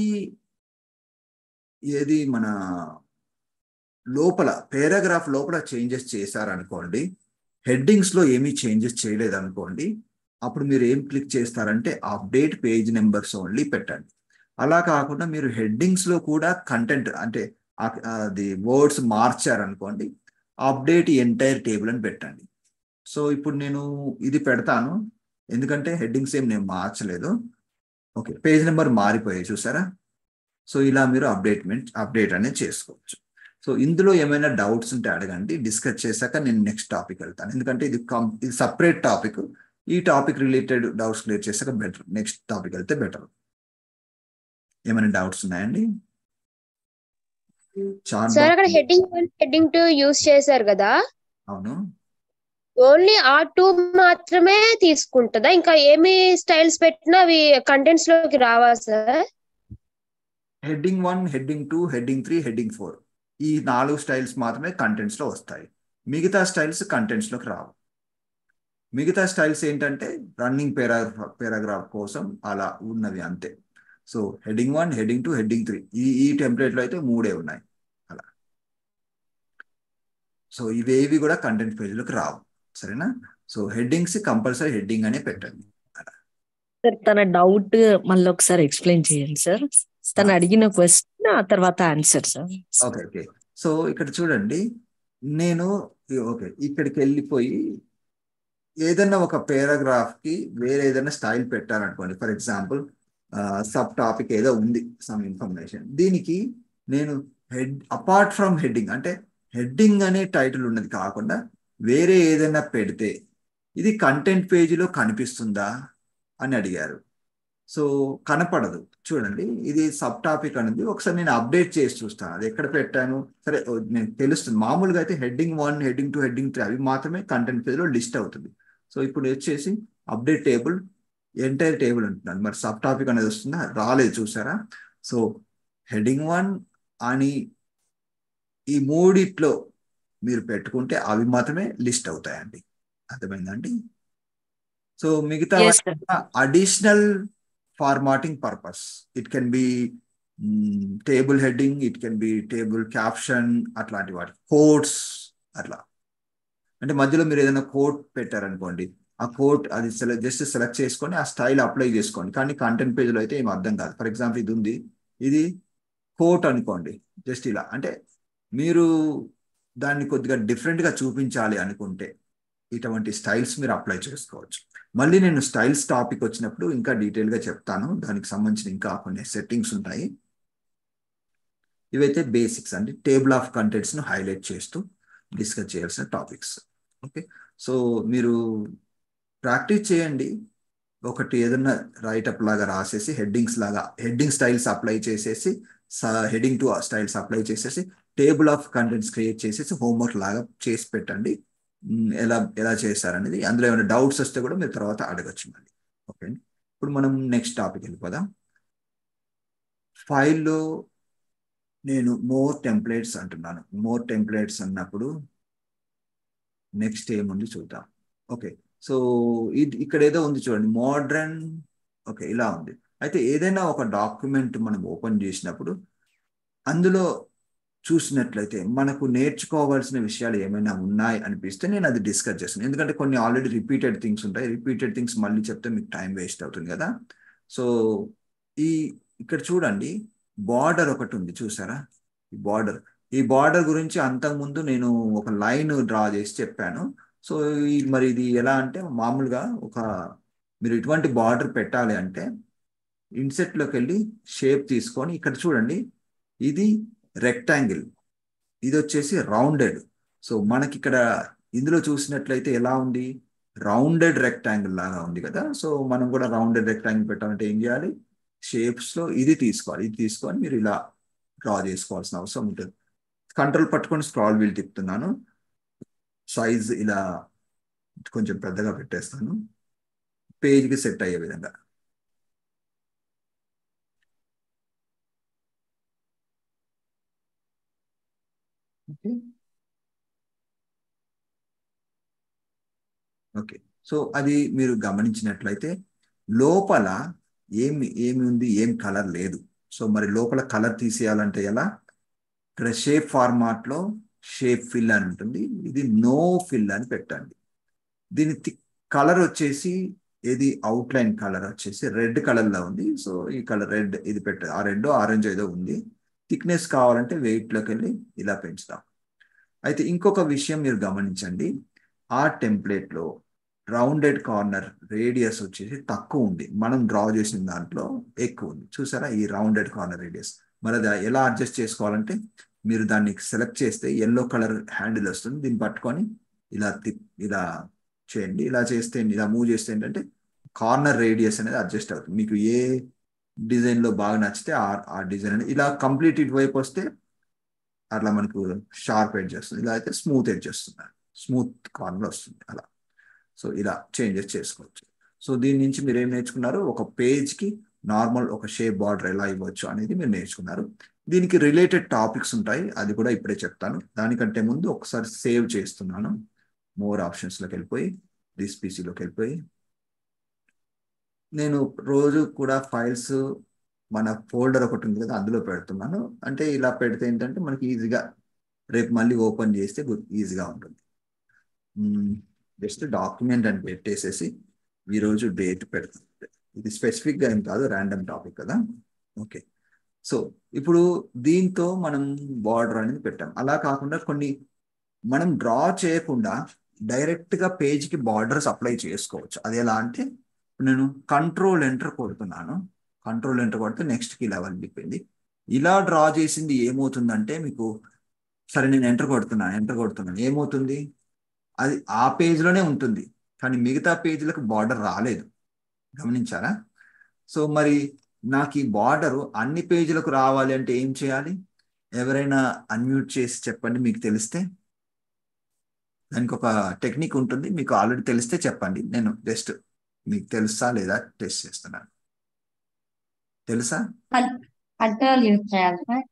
ఏది మన లోపల పేరాగ్రాఫ్ లోపల చేంజెస్ చేశారనుకోండి హెడ్డింగ్స్ లో ఏమీ చేంజెస్ చేయలేదు అనుకోండి అప్పుడు మీరు ఏం క్లిక్ చేస్తారంటే అప్డేట్ పేజ్ నెంబర్స్ ఓన్లీ పెట్టండి అలా కాకుండా మీరు హెడ్డింగ్స్ లో కూడా కంటెంట్ అంటే ఆ- అది వర్డ్స్ మార్చారనుకోండి అప్డేట్ ఎంటైర్ టేబుల్ అని పెట్టండి సో ఇప్పుడు నేను ఇది పెడతాను ఎందుకంటే హెడ్డింగ్స్ ఏం నేను మార్చలేదు ఓకే పేజ్ నెంబర్ మారిపోయాయి చూసారా సో ఇలా మీరు అప్డేట్మెంట్ అప్డేట్ అనేది చేసుకోవచ్చు సో ఇందులో ఏమైనా డౌట్స్ ఉంటే అడగండి డిస్కస్ చేశాక నేను నెక్స్ట్ టాపిక్ వెళ్తాను ఎందుకంటే ఇది కం ఇది సపరేట్ టాపిక్ ఈ టాపిక్ రిలేటెడ్ డౌట్స్ క్లియర్ చేశాక బెటర్ నెక్స్ట్ టాపిక్ వెళ్తే బెటర్ ఏమైనా డౌట్స్ ఉన్నాయండి చాట్ సార్ అక్కడ box heading one heading two use చేశారు కదా అవును ఓన్లీ ఆ టూ మాత్రమే తీసుకుంటుందా ఇంకా ఏమి స్టైల్స్ పెట్టినా అవి కంటెంట్స్ లోకి రావా sir heading one heading two heading three heading four ఈ నాలుగు స్టైల్స్ మాత్రమే కంటెంట్స్ లో వస్తాయి మిగతా స్టైల్స్ కంటెంట్స్ లోకి రావు మిగతా స్టైల్స్ ఏంటంటే రన్నింగ్ పేరాగ్రాఫ్ పేరాగ్రాఫ్ కోసం అలా ఉన్నవి అంతే so heading one heading two heading three ఈ ఈ టెంప్లెట్ లో అయితే మూడే ఉన్నాయి అలా సో ఇవేవి కూడా కంటెంట్ పేజీలోకి రావు సరేనా సో హెడ్డింగ్స్ కంపల్సరీ హెడ్డింగ్ అనే పెట్టండి సార్ తన డౌట్ మళ్ళీ ఒకసారి ఎక్స్ప్లెయిన్ చేయండి సార్ తను అడిగిన క్వశ్చన్ ఆ తర్వాత answer sir okay okay so ఇక్కడ చూడండి నేను ఓకే ఇక్కడికి వెళ్ళిపోయి ఏదైనా ఒక పేరాగ్రాఫ్ కి వేరే ఏదైనా స్టైల్ పెట్టాలనుకోండి ఫర్ ఎగ్జాంపుల్ సబ్ టాపిక్ ఏదో ఉంది సమ్ ఇన్ఫర్మేషన్ దీనికి నేను హెడ్ అపార్ట్ ఫ్రమ్ హెడ్డింగ్ అంటే హెడ్డింగ్ అనే టైటిల్ ఉన్నది కాకుండా వేరే ఏదైనా పెడితే ఇది కంటెంట్ పేజీలో కనిపిస్తుందా అని అడిగారు సో కనపడదు చూడండి ఇది సబ్ టాపిక్ అనేది ఒకసారి నేను అప్డేట్ చేసి చూస్తాను అది ఎక్కడ పెట్టాను సరే ఓ, నేను తెలుస్తుంది మామూలుగా అయితే heading one heading two heading three అవి మాత్రమే కంటెంట్ పేజ్లో లిస్ట్ అవుతుంది సో ఇప్పుడు వచ్చేసి అప్డేట్ టేబుల్ ఎంటైర్ టేబుల్ అంటున్నాను మరి సబ్ టాపిక్ అనేది వస్తుందా రాలేదు చూసారా సో హెడ్డింగ్ వన్ అని ఈ మూడిట్లో మీరు పెట్టుకుంటే అవి మాత్రమే లిస్ట్ అవుతాయండి అర్థమైందండి సో మిగతా Yes, sir. Additional formatting purpose it can be table heading it can be table caption అట్లాంటి వాటి కోట్స్ అట్లా అంటే మధ్యలో మీరు ఏదైనా కోట్ పెట్టారనుకోండి ఆ కోట్ అది సెలెక్ట్ జస్ట్ సెలెక్ట్ చేసుకొని ఆ స్టైల్ అప్లై చేసుకోండి కానీ కంటెంట్ పేజ్లో అయితే ఏం అర్థం కాదు ఫర్ ఎగ్జాంపుల్ ఇది ఉంది ఇది కోట్ అనుకోండి జస్ట్ ఇలా అంటే మీరు దాన్ని కొద్దిగా డిఫరెంట్గా చూపించాలి అనుకుంటే ఇటువంటి స్టైల్స్ మీరు అప్లై చేసుకోవచ్చు మళ్ళీ నేను స్టైల్స్ టాపిక్ వచ్చినప్పుడు ఇంకా డీటెయిల్గా చెప్తాను దానికి సంబంధించిన ఇంకా కొన్ని సెట్టింగ్స్ ఉంటాయి ఇవైతే బేసిక్స్ అండి టేబుల్ ఆఫ్ కంటెంట్స్ను హైలైట్ చేస్తూ డిస్కస్ చేయాల్సిన టాపిక్స్ ఓకే సో మీరు ప్రాక్టీస్ చేయండి ఒకటి ఏదన్నా రైటప్ లాగా రాసేసి హెడ్డింగ్స్ లాగా హెడ్డింగ్ స్టైల్స్ అప్లై చేసేసి హెడ్డింగ్ టు స్టైల్స్ అప్లై చేసేసి టేబుల్ ఆఫ్ కంటెంట్స్ క్రియేట్ చేసేసి హోంవర్క్ లాగా చేసి పెట్టండి మ్, ఎలా ఎలా చేశారనేది అందులో ఏమైనా డౌట్స్ వస్తే కూడా మీరు తర్వాత అడగచ్చు మళ్ళీ ఓకే అండి ఇప్పుడు మనం నెక్స్ట్ టాపిక్ వెళ్ళిపోదాం ఫైల్లో నేను మోర్ టెంప్లెట్స్ అంటున్నాను మోర్ టెంప్లెట్స్ అన్నప్పుడు నెక్స్ట్ ఏముంది చూద్దాం ఓకే సో ఇది ఇక్కడ ఏదో ఉంది చూడండి మోడ్రన్ ఓకే ఇలా ఉంది అయితే ఏదైనా ఒక డాక్యుమెంట్ మనం ఓపెన్ చేసినప్పుడు అందులో చూసినట్లయితే మనకు నేర్చుకోవాల్సిన విషయాలు ఏమైనా ఉన్నాయి అనిపిస్తే నేను అది డిస్కస్ చేస్తాను ఎందుకంటే కొన్ని ఆల్రెడీ రిపీటెడ్ థింగ్స్ ఉంటాయి రిపీటెడ్ థింగ్స్ మళ్ళీ చెప్తే మీకు టైం వేస్ట్ అవుతుంది కదా సో ఈ ఇక్కడ చూడండి బార్డర్ ఒకటి ఉంది చూసారా ఈ బార్డర్ ఈ బార్డర్ గురించి అంతకుముందు నేను ఒక లైన్ డ్రా చేసి చెప్పాను సో ఈ మరి ఇది ఎలా అంటే మామూలుగా ఒక మీరు ఇటువంటి బార్డర్ పెట్టాలి అంటే ఇన్సెట్ లోకి వెళ్ళి షేప్ తీసుకొని ఇక్కడ చూడండి ఇది రెక్టాంగిల్ ఇది వచ్చేసి రౌండెడ్ సో మనకి ఇక్కడ ఇందులో చూసినట్లయితే ఎలా ఉంది రౌండెడ్ రెక్టాంగిల్ లాగా ఉంది కదా సో మనం కూడా రౌండెడ్ రెక్టాంగిల్ పెట్టాలంటే ఏం చేయాలి షేప్స్ లో ఇది తీసుకోవాలి ఇది తీసుకొని మీరు ఇలా డ్రా చేసుకోవాల్సిన అవసరం ఉంటుంది కంట్రోల్ పట్టుకొని స్క్రాల్ వీల్ తిప్పుతున్నాను సైజ్ ఇలా కొంచెం పెద్దగా పెట్టేస్తాను పేజ్కి సెట్ అయ్యే విధంగా ఓకే ఓకే సో అది మీరు గమనించినట్లయితే లోపల ఏమి ఏమి ఉంది ఏం కలర్ లేదు సో మరి లోపల కలర్ తీసేయాలంటే ఎలా ఇక్కడ షేప్ ఫార్మాట్ లో షేప్ ఫిల్ అని ఉంటుంది ఇది నో ఫిల్ అని పెట్టండి దీని కలర్ వచ్చేసి ఇది అవుట్ లైన్ కలర్ వచ్చేసి రెడ్ కలర్ లో ఉంది సో ఈ కలర్ రెడ్ ఇది పెట్ట ఆ రెడ్ ఆరెంజ్ ఏదో ఉంది థిక్నెస్ కావాలంటే వెయిట్ లోకి వెళ్ళి ఇలా పెంచుతాం అయితే ఇంకొక విషయం మీరు గమనించండి ఆ టెంప్లెట్ లో రౌండెడ్ కార్నర్ రేడియస్ వచ్చేసి తక్కువ ఉంది మనం డ్రా చేసిన దాంట్లో ఎక్కువ ఉంది చూసారా ఈ రౌండెడ్ కార్నర్ రేడియస్ మరి అది ఎలా అడ్జస్ట్ చేసుకోవాలంటే మీరు దాన్ని సెలెక్ట్ చేస్తే ఎల్లో కలర్ హ్యాండిల్ వస్తుంది దీన్ని పట్టుకొని ఇలా తిప్ ఇలా చేయండి ఇలా చేస్తే ఇలా మూవ్ చేస్తే ఏంటంటే కార్నర్ రేడియస్ అనేది అడ్జస్ట్ అవుతుంది మీకు ఏ డిజైన్ లో బాగా నచ్చితే ఆ ఆ డిజైన్ అనేది ఇలా కంప్లీట్ ఇటువైపు వస్తే అట్లా మనకు షార్ప్ ఎడ్జ్ వస్తుంది ఇలా అయితే స్మూత్ ఎడ్జ్ వస్తుంది స్మూత్ కార్నర్ వస్తుంది అలా సో ఇలా చేంజెస్ చేసుకోవచ్చు సో దీని నుంచి మీరు ఏం నేర్చుకున్నారు ఒక పేజ్ కి నార్మల్ ఒక షేప్ బార్డర్ ఎలా ఇవ్వచ్చు అనేది మీరు నేర్చుకున్నారు దీనికి రిలేటెడ్ టాపిక్స్ ఉంటాయి అది కూడా ఇప్పుడే చెప్తాను దానికంటే ముందు ఒకసారి సేవ్ చేస్తున్నాను మోర్ ఆప్షన్స్లోకి వెళ్ళిపోయి దిస్ పీసీలోకి వెళ్ళిపోయి నేను రోజు కూడా ఫైల్స్ మన ఫోల్డర్ ఒకటి ఉంది కదా అందులో పెడుతున్నాను అంటే ఇలా పెడితే ఏంటంటే మనకి ఈజీగా రేపు మళ్ళీ ఓపెన్ చేస్తే ఈజీగా ఉంటుంది జస్ట్ డాక్యుమెంట్ అని పెట్టేసేసి ఈరోజు డేట్ పెడుతుంది ఇది స్పెసిఫిక్గా ఏం కాదు ర్యాండమ్ టాపిక్ కదా ఓకే సో ఇప్పుడు దీంతో మనం బార్డర్ అనేది పెట్టాం అలా కాకుండా కొన్ని మనం డ్రా చేయకుండా డైరెక్ట్గా పేజ్కి బార్డర్స్ అప్లై చేసుకోవచ్చు అది ఎలా అంటే నేను కంట్రోల్ ఎంటర్ కొడుతున్నాను కంట్రోల్ ఎంటర్ కొడితే నెక్స్ట్కి ఇలా వెళ్ళిపోయింది ఇలా డ్రా చేసింది ఏమవుతుందంటే మీకు సరే నేను ఎంటర్ కొడుతున్నాను ఎంటర్ కొడుతున్నాను ఏమవుతుంది అది ఆ పేజ్లోనే ఉంటుంది కానీ మిగతా పేజీలకు బార్డర్ రాలేదు గమనించారా సో మరి నాకు ఈ బార్డరు అన్ని పేజీలకు రావాలి అంటే ఏం చేయాలి ఎవరైనా అన్మ్యూట్ చేసి చెప్పండి మీకు తెలిస్తే దానికి ఒక టెక్నిక్ ఉంటుంది మీకు ఆల్రెడీ తెలిస్తే చెప్పండి నేను జస్ట్ మీకు తెలుసా లేదా టెస్ట్ చేస్తున్నాను తెలుసా కంట్రోల్ యూజ్ చేయాలి సార్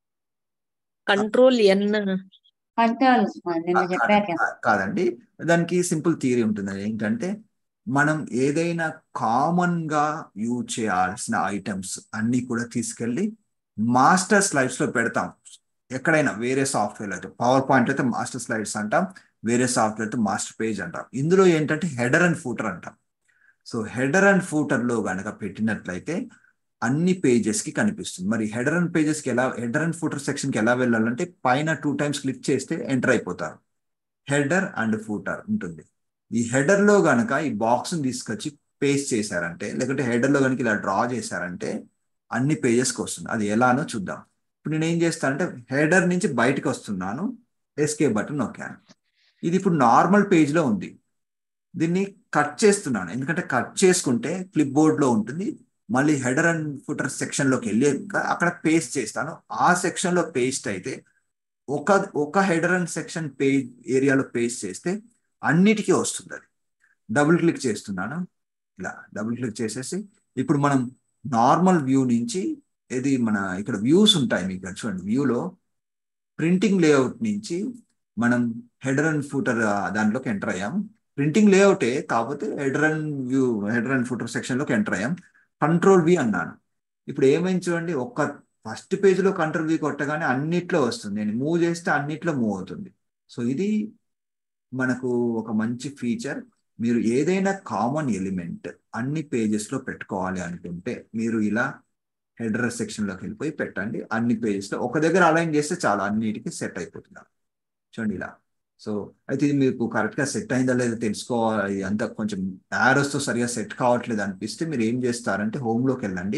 కంట్రోల్ ఎన్ కంట్రోల్ నిన్న చెప్పారు కదా కాదండి దానికి సింపుల్ థియరీ ఉంటుంది ఏంటంటే మనం ఏదైనా కామన్ గా యూజ్ చేయాల్సిన ఐటమ్స్ అన్ని కూడా తీసుకెళ్ళి మాస్టర్ స్లైడ్స్ లో పెడతాం ఎక్కడైనా వేరే సాఫ్ట్వేర్ అయితే పవర్ పాయింట్ అయితే మాస్టర్ స్లైడ్స్ అంటాం వేరే సాఫ్ట్వేర్ అయితే మాస్టర్ పేజ్ అంటాం ఇందులో ఏంటంటే హెడర్ అండ్ ఫూటర్ అంటాం సో హెడర్ అండ్ ఫూటర్ లో గనక పెట్టినట్లయితే అన్ని పేజెస్ కి కనిపిస్తుంది మరి హెడర్ అండ్ పేజెస్ కి ఎలా హెడర్ అండ్ ఫూటర్ సెక్షన్ కి ఎలా వెళ్ళాలంటే పైన టూ టైమ్స్ క్లిక్ చేస్తే ఎంటర్ అయిపోతారు హెడర్ అండ్ ఫూటర్ ఉంటుంది ఈ హెడర్ లో గనక ఈ బాక్స్ తీసుకొచ్చి పేస్ట్ చేశారంటే లేకుంటే హెడర్ లో కనుక ఇలా డ్రా చేశారంటే అన్ని పేజెస్కి వస్తుంది అది ఎలానో చూద్దాం ఇప్పుడు నేను ఏం చేస్తానంటే హెడర్ నుంచి బయటకు వస్తున్నాను ఎస్కే బటన్ నొక్కాను ఇది ఇప్పుడు నార్మల్ పేజ్లో ఉంది దీన్ని కట్ చేస్తున్నాను ఎందుకంటే కట్ చేసుకుంటే క్లిప్ బోర్డ్లో ఉంటుంది మళ్ళీ హెడర్ అండ్ ఫుటర్ సెక్షన్లోకి వెళ్ళి అక్కడ పేస్ట్ చేస్తాను ఆ సెక్షన్లో పేస్ట్ అయితే ఒక ఒక హెడర్ అండ్ సెక్షన్ పేజ్ ఏరియాలో పేస్ట్ చేస్తే అన్నిటికీ వస్తుంది అది డబుల్ క్లిక్ చేస్తున్నాను ఇలా డబుల్ క్లిక్ చేసేసి ఇప్పుడు మనం నార్మల్ వ్యూ నుంచి ఇది మన ఇక్కడ వ్యూస్ ఉంటాయి మీకు చూడండి వ్యూలో ప్రింటింగ్ లేఅవుట్ నుంచి మనం హెడర్ అండ్ ఫూటర్ దాంట్లోకి ఎంటర్ అయ్యాం ప్రింటింగ్ లేఅవుటే కాకపోతే header and view header and footer సెక్షన్లోకి ఎంటర్ అయ్యాం కంట్రోల్ వి అన్నాను ఇప్పుడు ఏమైంది చూడండి ఒక్క ఫస్ట్ పేజ్లో కంట్రోల్ వి కొట్టగానే అన్నిట్లో వస్తుంది నేను మూవ్ చేస్తే అన్నిట్లో మూవ్ అవుతుంది సో ఇది మనకు ఒక మంచి ఫీచర్ మీరు ఏదైనా కామన్ ఎలిమెంట్ అన్ని పేజెస్లో పెట్టుకోవాలి అనుకుంటే మీరు ఇలా హెడర్ సెక్షన్లోకి వెళ్ళిపోయి పెట్టండి అన్ని పేజెస్లో ఒక దగ్గర అలైన్ చేస్తే చాలా అన్నిటికీ సెట్ అయిపోతున్నారు చూడండి ఇలా సో అయితే ఇది మీకు కరెక్ట్గా సెట్ అయిందా లేదా తెలుసుకోవాలి అంతా కొంచెం యారోస్తో సరిగా సెట్ కావట్లేదు అనిపిస్తే మీరు ఏం చేస్తారంటే హోమ్లోకి వెళ్ళండి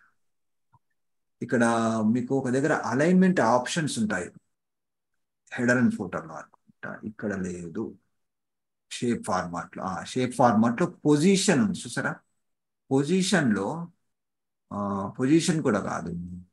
ఇక్కడ మీకు ఒక దగ్గర అలైన్మెంట్ ఆప్షన్స్ ఉంటాయి హెడర్ అండ్ ఫోటోలో అనుకుంటా ఇక్కడ లేదు షేప్ ఫార్మాట్ లో షేప్ ఫార్మాట్ లో పొజిషన్ ఉంది చూసారా పొజిషన్ లో పొజిషన్ కూడా కాదు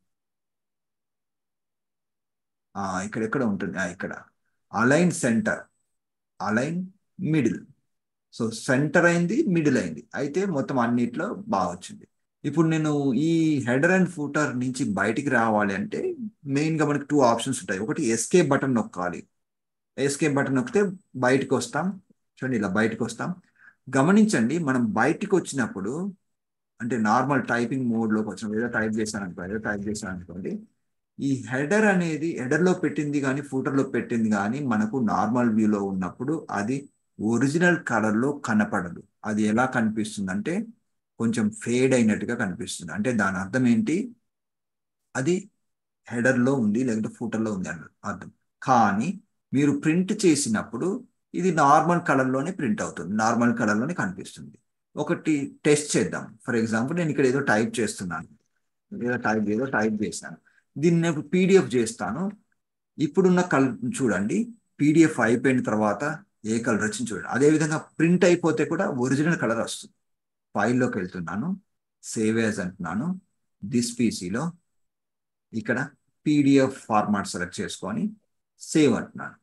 ఇక్కడ ఎక్కడ ఉంటుంది ఇక్కడ align centre align middle so centre అయింది మిడిల్ అయింది అయితే మొత్తం అన్నిట్లో బాగా వచ్చింది ఇప్పుడు నేను ఈ హెడర్ అండ్ ఫూటర్ నుంచి బయటికి రావాలి అంటే మెయిన్గా మనకి టూ ఆప్షన్స్ ఉంటాయి ఒకటి ఎస్కేప్ బటన్ నొక్కాలి ఎస్కేప్ బటన్ నొక్కితే బయటకు వస్తాం చూడండి ఇలా బయటకు వస్తాం గమనించండి మనం బయటికి వచ్చినప్పుడు అంటే నార్మల్ టైపింగ్ మోడ్లోకి వచ్చిన ఏదో టైప్ చేశాను అనుకో ఏదో టైప్ చేశాను అనుకోండి ఈ హెడర్ అనేది హెడర్లో పెట్టింది కానీ ఫూటర్లో పెట్టింది కానీ మనకు నార్మల్ వ్యూలో ఉన్నప్పుడు అది ఒరిజినల్ కలర్లో కనపడదు అది ఎలా కనిపిస్తుంది అంటే కొంచెం ఫేడ్ అయినట్టుగా కనిపిస్తుంది అంటే దాని అర్థం ఏంటి అది హెడర్లో ఉంది లేకపోతే ఫూటర్లో ఉంది అని అర్థం కానీ మీరు ప్రింట్ చేసినప్పుడు ఇది నార్మల్ కలర్లోనే ప్రింట్ అవుతుంది నార్మల్ కలర్లోనే కనిపిస్తుంది ఒకటి టెస్ట్ చేద్దాం ఫర్ ఎగ్జాంపుల్ నేను ఇక్కడ ఏదో టైప్ చేస్తున్నాను ఏదో టైప్ ఏదో టైప్ చేశాను దీన్ని నేను పీడిఎఫ్ చేస్తాను ఇప్పుడున్న కలర్ చూడండి పీడిఎఫ్ అయిపోయిన తర్వాత ఏ కలర్ వచ్చింది చూడండి అదేవిధంగా ప్రింట్ అయిపోతే కూడా ఒరిజినల్ కలర్ వస్తుంది ఫైల్లోకి వెళ్తున్నాను సేవ్ యాజ్ అంటున్నాను దిస్ పీసీలో ఇక్కడ పీడిఎఫ్ ఫార్మాట్ సెలెక్ట్ చేసుకొని సేవ్ అంటున్నాను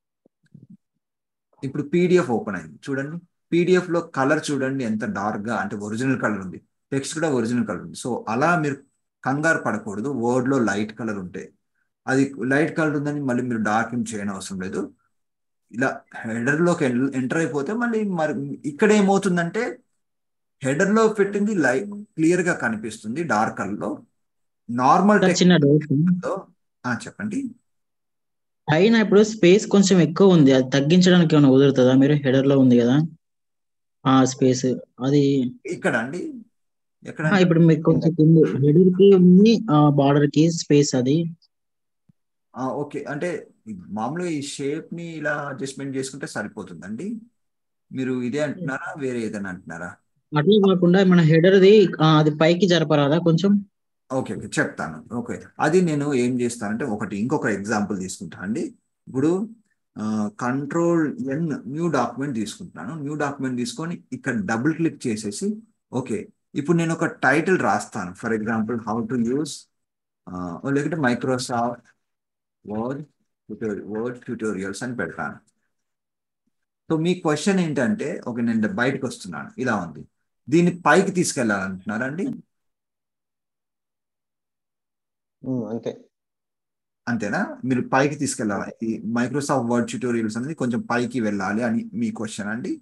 ఇప్పుడు పీడిఎఫ్ ఓపెన్ అయింది చూడండి పీడిఎఫ్ లో కలర్ చూడండి ఎంత డార్క్ గా అంటే ఒరిజినల్ కలర్ ఉంది టెక్స్ట్ కూడా ఒరిజినల్ కలర్ ఉంది సో అలా మీరు కంగారు పడకూడదు వర్డ్ లో లైట్ కలర్ ఉంటాయి అది లైట్ కలర్ ఉందని మళ్ళీ మీరు డార్క్ చేయని అవసరం లేదు ఇలా హెడర్ లోకి ఎంటర్ అయిపోతే మళ్ళీ మరి ఇక్కడ ఏమవుతుందంటే హెడర్ లో పెట్టింది లైట్ క్లియర్ గా కనిపిస్తుంది డార్క్ కలర్ లో నార్మల్ చిన్న డౌట్ లో చెప్పండి పైన ఇప్పుడు స్పేస్ కొంచెం ఎక్కువ ఉంది అది తగ్గించడానికి ఏమైనా కుదురుతుందా మీరు హెడర్ లో ఉంది కదా ఆ స్పేస్ అది ఇక్కడ అండి ఎక్కడ ఆ, ఇప్పుడు మీకు కొంచెం హెడర్ కి ఉంది బార్డర్ కి స్పేస్ అది ఓకే అంటే మామూలుగా ఈ షేప్ ని ఇలా అడ్జస్ట్మెంట్ చేసుకుంటే సరిపోతుందండి మీరు ఇదే అంటున్నారా వేరే ఏదైనా అంటున్నారా అట్లా కాకుండా మన హెడర్ ది ఆ, అది పైకి జరపరాదా కొంచెం ఓకే ఓకే చెప్తాను ఓకే అది నేను ఏం చేస్తానంటే ఒకటి ఇంకొక ఎగ్జాంపుల్ తీసుకుంటాను అండి ఇప్పుడు కంట్రోల్ ఎన్ న్యూ డాక్యుమెంట్ తీసుకుంటున్నాను న్యూ డాక్యుమెంట్ తీసుకొని ఇక్కడ డబుల్ క్లిక్ చేసేసి ఓకే ఇప్పుడు నేను ఒక టైటిల్ రాస్తాను for example how to use లేకుంటే మైక్రోసాఫ్ట్ వర్డ్ వర్డ్ ట్యూటోరియల్స్ అని పెడతాను సో మీ క్వశ్చన్ ఏంటంటే ఓకే నేను బయటకు వస్తున్నాను ఇలా ఉంది దీన్ని పైకి తీసుకెళ్ళాలంటున్నారండి ఉమ్, అంతే అంతేనా మీరు పైకి తీసుకెళ్ళాలి ఈ మైక్రోసాఫ్ట్ వర్డ్ ట్యూటోరియల్స్ అనేది కొంచెం పైకి వెళ్ళాలి అని మీ క్వశ్చన్ అండి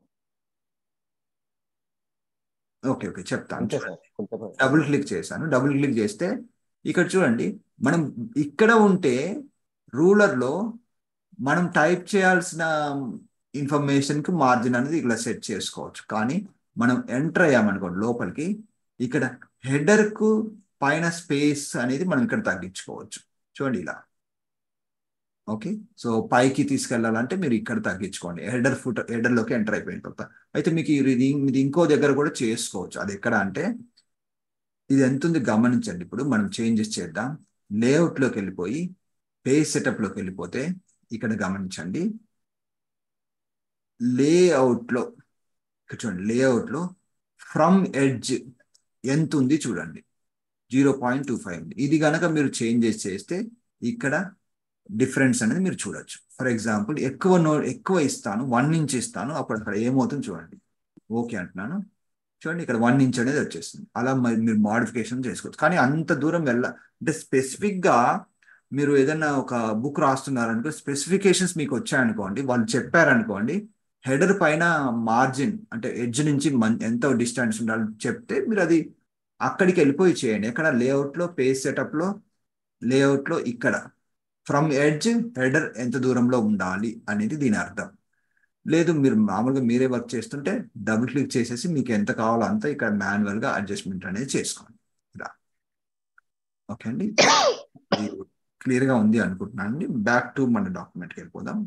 ఓకే ఓకే చెప్తాను అంతే చూడండి. సార్ కొంచెం డబుల్ క్లిక్ చేశాను డబుల్ క్లిక్ చేస్తే ఇక్కడ చూడండి మనం ఇక్కడ ఉంటే రూలర్లో మనం టైప్ చేయాల్సిన ఇన్ఫర్మేషన్కి మార్జిన్ అనేది ఇలా సెట్ చేసుకోవచ్చు కానీ మనం ఎంటర్ అయ్యామనుకోండి లోపలికి ఇక్కడ హెడర్కు పైన స్పేస్ అనేది మనం ఇక్కడ తగ్గించుకోవచ్చు చూడండి ఇలా ఓకే సో పైకి తీసుకెళ్లాలంటే మీరు ఇక్కడ తగ్గించుకోండి హెడర్ ఫుట్ హెడర్లోకి ఎంటర్ అయిపోయిన తర్వాత అయితే మీకు ఇది ఇది ఇంకో దగ్గర కూడా చేసుకోవచ్చు అది ఎక్కడ అంటే ఇది ఎంత ఉంది గమనించండి ఇప్పుడు మనం చేంజెస్ చేద్దాం లేఅవుట్లోకి వెళ్ళిపోయి పేజ్ సెటప్లోకి వెళ్ళిపోతే ఇక్కడ గమనించండి లేఅవుట్లో ఇక్కడ చూడండి లేఅవుట్లో ఫ్రమ్ ఎడ్జ్ ఎంత ఉంది చూడండి జీరో పాయింట్ టూ ఫైవ్ ఇది కనుక మీరు చేంజెస్ చేస్తే ఇక్కడ డిఫరెన్స్ అనేది మీరు చూడొచ్చు ఫర్ ఎగ్జాంపుల్ ఎక్కువ నో ఎక్కువ ఇస్తాను వన్ ఇంచ్ ఇస్తాను అప్పుడు అక్కడ ఏమవుతుంది చూడండి ఓకే అంటున్నాను చూడండి ఇక్కడ వన్ ఇంచ్ అనేది వచ్చేస్తుంది అలా మరి మీరు మాడిఫికేషన్ చేసుకోవచ్చు కానీ అంత దూరం వెళ్ళ అంటే స్పెసిఫిక్గా మీరు ఏదైనా ఒక బుక్ రాస్తున్నారనుకో స్పెసిఫికేషన్స్ మీకు వచ్చాయనుకోండి వాళ్ళు చెప్పారనుకోండి హెడర్ పైన మార్జిన్ అంటే ఎడ్జ్ నుంచి మన్ ఎంత డిస్టెన్స్ ఉండాలని చెప్తే మీరు అది అక్కడికి వెళ్ళిపోయి చేయండి ఎక్కడ లేఅవుట్లో పేజ్ సెటప్లో లేఅవుట్లో ఇక్కడ ఫ్రమ్ ఎడ్జ్ హెడర్ ఎంత దూరంలో ఉండాలి అనేది దీని అర్థం లేదు మీరు మామూలుగా మీరే వర్క్ చేస్తుంటే డబుల్ క్లిక్ చేసేసి మీకు ఎంత కావాలో అంత ఇక్కడ మాన్యువల్గా అడ్జస్ట్మెంట్ అనేది చేసుకోండి ఇలా ఓకే అండి ఇది క్లియర్గా ఉంది అనుకుంటున్నాను అండి బ్యాక్ టు మన డాక్యుమెంట్కి వెళ్ళిపోదాం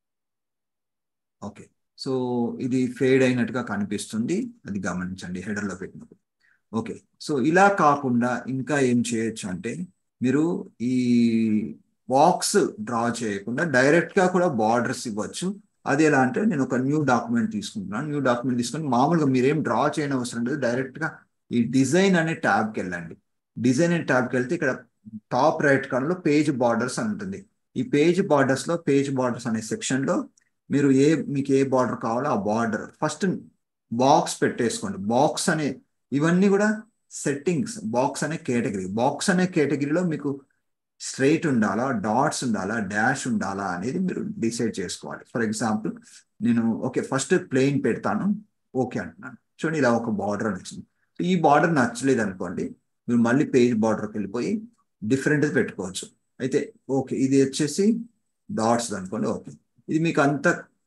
ఓకే సో ఇది ఫేడ్ అయినట్టుగా కనిపిస్తుంది అది గమనించండి హెడర్లో పెట్టినప్పుడు ఓకే సో ఇలా కాకుండా ఇంకా ఏం చేయొచ్చు అంటే మీరు ఈ బాక్స్ డ్రా చేయకుండా డైరెక్ట్గా కూడా బార్డర్స్ ఇవ్వచ్చు అది ఎలా అంటే నేను ఒక న్యూ డాక్యుమెంట్ తీసుకుంటున్నాను న్యూ డాక్యుమెంట్ తీసుకొని మామూలుగా మీరేం డ్రా చేయని అవసరం లేదు డైరెక్ట్గా ఈ డిజైన్ అనే ట్యాబ్కి వెళ్ళండి డిజైన్ అనే ట్యాబ్కి వెళ్తే ఇక్కడ టాప్ రైట్ కార్నర్లో పేజ్ బార్డర్స్ అని ఉంటుంది ఈ పేజ్ బార్డర్స్లో పేజ్ బార్డర్స్ అనే సెక్షన్లో మీరు ఏ మీకు ఏ బార్డర్ కావాలో ఆ బార్డర్ ఫస్ట్ బాక్స్ పెట్టేసుకోండి బాక్స్ అనే ఇవన్నీ కూడా సెట్టింగ్స్ బాక్స్ అనే కేటగిరీ బాక్స్ అనే కేటగిరీలో మీకు స్ట్రైట్ ఉండాలా డాట్స్ ఉండాలా డాష్ ఉండాలా అనేది మీరు డిసైడ్ చేసుకోవాలి ఫర్ ఎగ్జాంపుల్ నేను ఓకే ఫస్ట్ ప్లెయిన్ పెడతాను ఓకే అంటున్నాను చూడండి ఇలా ఒక బార్డర్ అని వచ్చింది ఈ బార్డర్ నచ్చలేదు అనుకోండి మీరు మళ్ళీ పేజ్ బార్డర్కి వెళ్ళిపోయి డిఫరెంట్ పెట్టుకోవచ్చు అయితే ఓకే ఇది వచ్చేసి డాట్స్ అనుకోండి ఓకే ఇది మీకు అంత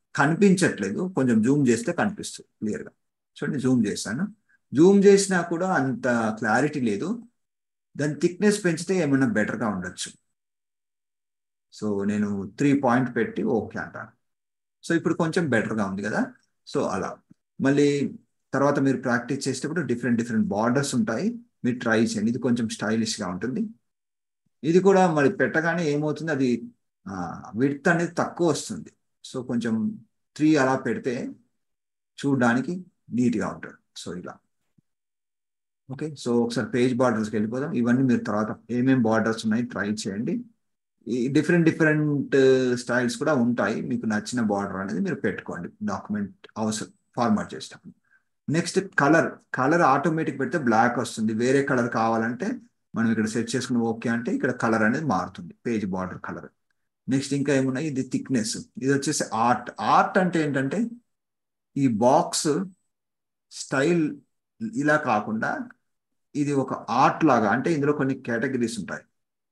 కనిపించట్లేదు కొంచెం జూమ్ చేస్తే కనిపిస్తుంది క్లియర్గా చూడండి జూమ్ చేస్తాను జూమ్ చేసినా కూడా అంత క్లారిటీ లేదు దాని థిక్నెస్ పెంచితే ఏమైనా బెటర్గా ఉండొచ్చు సో నేను త్రీ పాయింట్ పెట్టి ఓకే అంటాను సో ఇప్పుడు కొంచెం బెటర్గా ఉంది కదా సో అలా మళ్ళీ తర్వాత మీరు ప్రాక్టీస్ చేసేటప్పుడు డిఫరెంట్ డిఫరెంట్ బార్డర్స్ ఉంటాయి మీరు ట్రై చేయండి ఇది కొంచెం స్టైలిష్గా ఉంటుంది ఇది కూడా మరి పెట్టగానే ఏమవుతుంది అది విడ్త్ అనేది తక్కువ వస్తుంది సో కొంచెం త్రీ అలా పెడితే చూడడానికి నీట్గా ఉంటుంది సో ఇలా ఓకే సో ఒకసారి పేజ్ బార్డర్స్కి వెళ్ళిపోదాం ఇవన్నీ మీరు తర్వాత ఏమేమి బార్డర్స్ ఉన్నాయి ట్రై చేయండి ఈ డిఫరెంట్ డిఫరెంట్ స్టైల్స్ కూడా ఉంటాయి మీకు నచ్చిన బార్డర్ అనేది మీరు పెట్టుకోండి డాక్యుమెంట్ అవసరం ఫార్మాట్ చేసేటప్పుడు నెక్స్ట్ కలర్ కలర్ ఆటోమేటిక్ పెడితే బ్లాక్ వస్తుంది వేరే కలర్ కావాలంటే మనం ఇక్కడ సెట్ చేసుకుని ఓకే అంటే ఇక్కడ కలర్ అనేది మారుతుంది పేజ్ బార్డర్ కలర్ నెక్స్ట్ ఇంకా ఏమున్నాయి ఇది థిక్నెస్ ఇది వచ్చేసి ఆర్ట్ ఆర్ట్ అంటే ఏంటంటే ఈ బాక్స్ స్టైల్ ఇలా కాకుండా ఇది ఒక ఆర్ట్ లాగా అంటే ఇందులో కొన్ని కేటగిరీస్ ఉంటాయి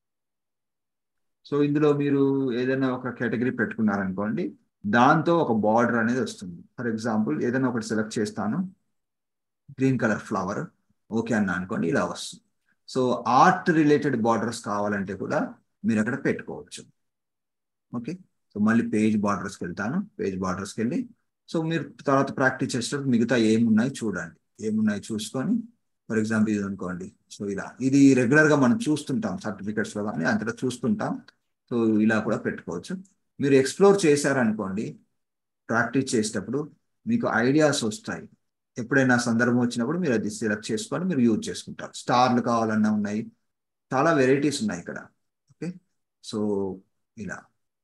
సో ఇందులో మీరు ఏదైనా ఒక కేటగిరీ పెట్టుకున్నారనుకోండి దాంతో ఒక బార్డర్ అనేది వస్తుంది ఫర్ ఎగ్జాంపుల్ ఏదైనా ఒకటి సెలెక్ట్ చేస్తాను గ్రీన్ కలర్ ఫ్లవర్ ఓకే అన్న అనుకోండి ఇలా వస్తుంది సో ఆర్ట్ రిలేటెడ్ బార్డర్స్ కావాలంటే కూడా మీరు అక్కడ పెట్టుకోవచ్చు ఓకే సో మళ్ళీ పేజ్ బార్డర్స్కి వెళ్తాను పేజ్ బార్డర్స్కి వెళ్ళి సో మీరు తర్వాత ప్రాక్టీస్ చేసేటప్పుడు మిగతా ఏమున్నాయి చూడండి ఏమున్నాయి చూసుకొని ఫర్ ఎగ్జాంపుల్ ఇది అనుకోండి సో ఇలా ఇది రెగ్యులర్గా మనం చూస్తుంటాం సర్టిఫికెట్స్లో కానీ అంతటా చూస్తుంటాం సో ఇలా కూడా పెట్టుకోవచ్చు మీరు ఎక్స్ప్లోర్ చేశారనుకోండి ప్రాక్టీస్ చేసేటప్పుడు మీకు ఐడియాస్ వస్తాయి ఎప్పుడైనా సందర్భం వచ్చినప్పుడు మీరు అది సెలెక్ట్ చేసుకొని మీరు యూజ్ చేసుకుంటారు స్టార్లు కావాలన్నా ఉన్నాయి చాలా వెరైటీస్ ఉన్నాయి ఇక్కడ ఓకే సో ఇలా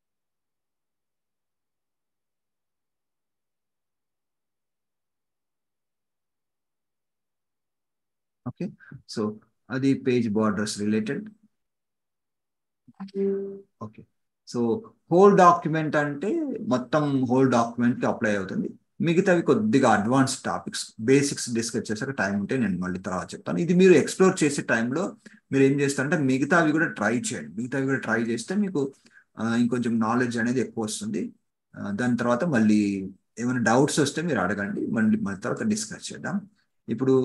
ఓకే సో అది page borders related okay so whole document అంటే మొత్తం హోల్ డాక్యుమెంట్కి అప్లై అవుతుంది మిగతావి కొద్దిగా అడ్వాన్స్ టాపిక్స్ బేసిక్స్ డిస్కస్ చేసాక టైం ఉంటే నేను మళ్ళీ తర్వాత చెప్తాను ఇది మీరు ఎక్స్ప్లోర్ చేసే టైంలో మీరు ఏం చేస్తారంటే మిగతావి కూడా ట్రై చేయండి మిగతావి కూడా ట్రై చేస్తే మీకు ఇంకొంచెం నాలెడ్జ్ అనేది ఎక్కువ వస్తుంది దాని తర్వాత మళ్ళీ ఏమైనా డౌట్స్ వస్తే మీరు అడగండి మళ్ళీ మళ్ళీ తర్వాత డిస్కస్ చేద్దాం ఇప్పుడు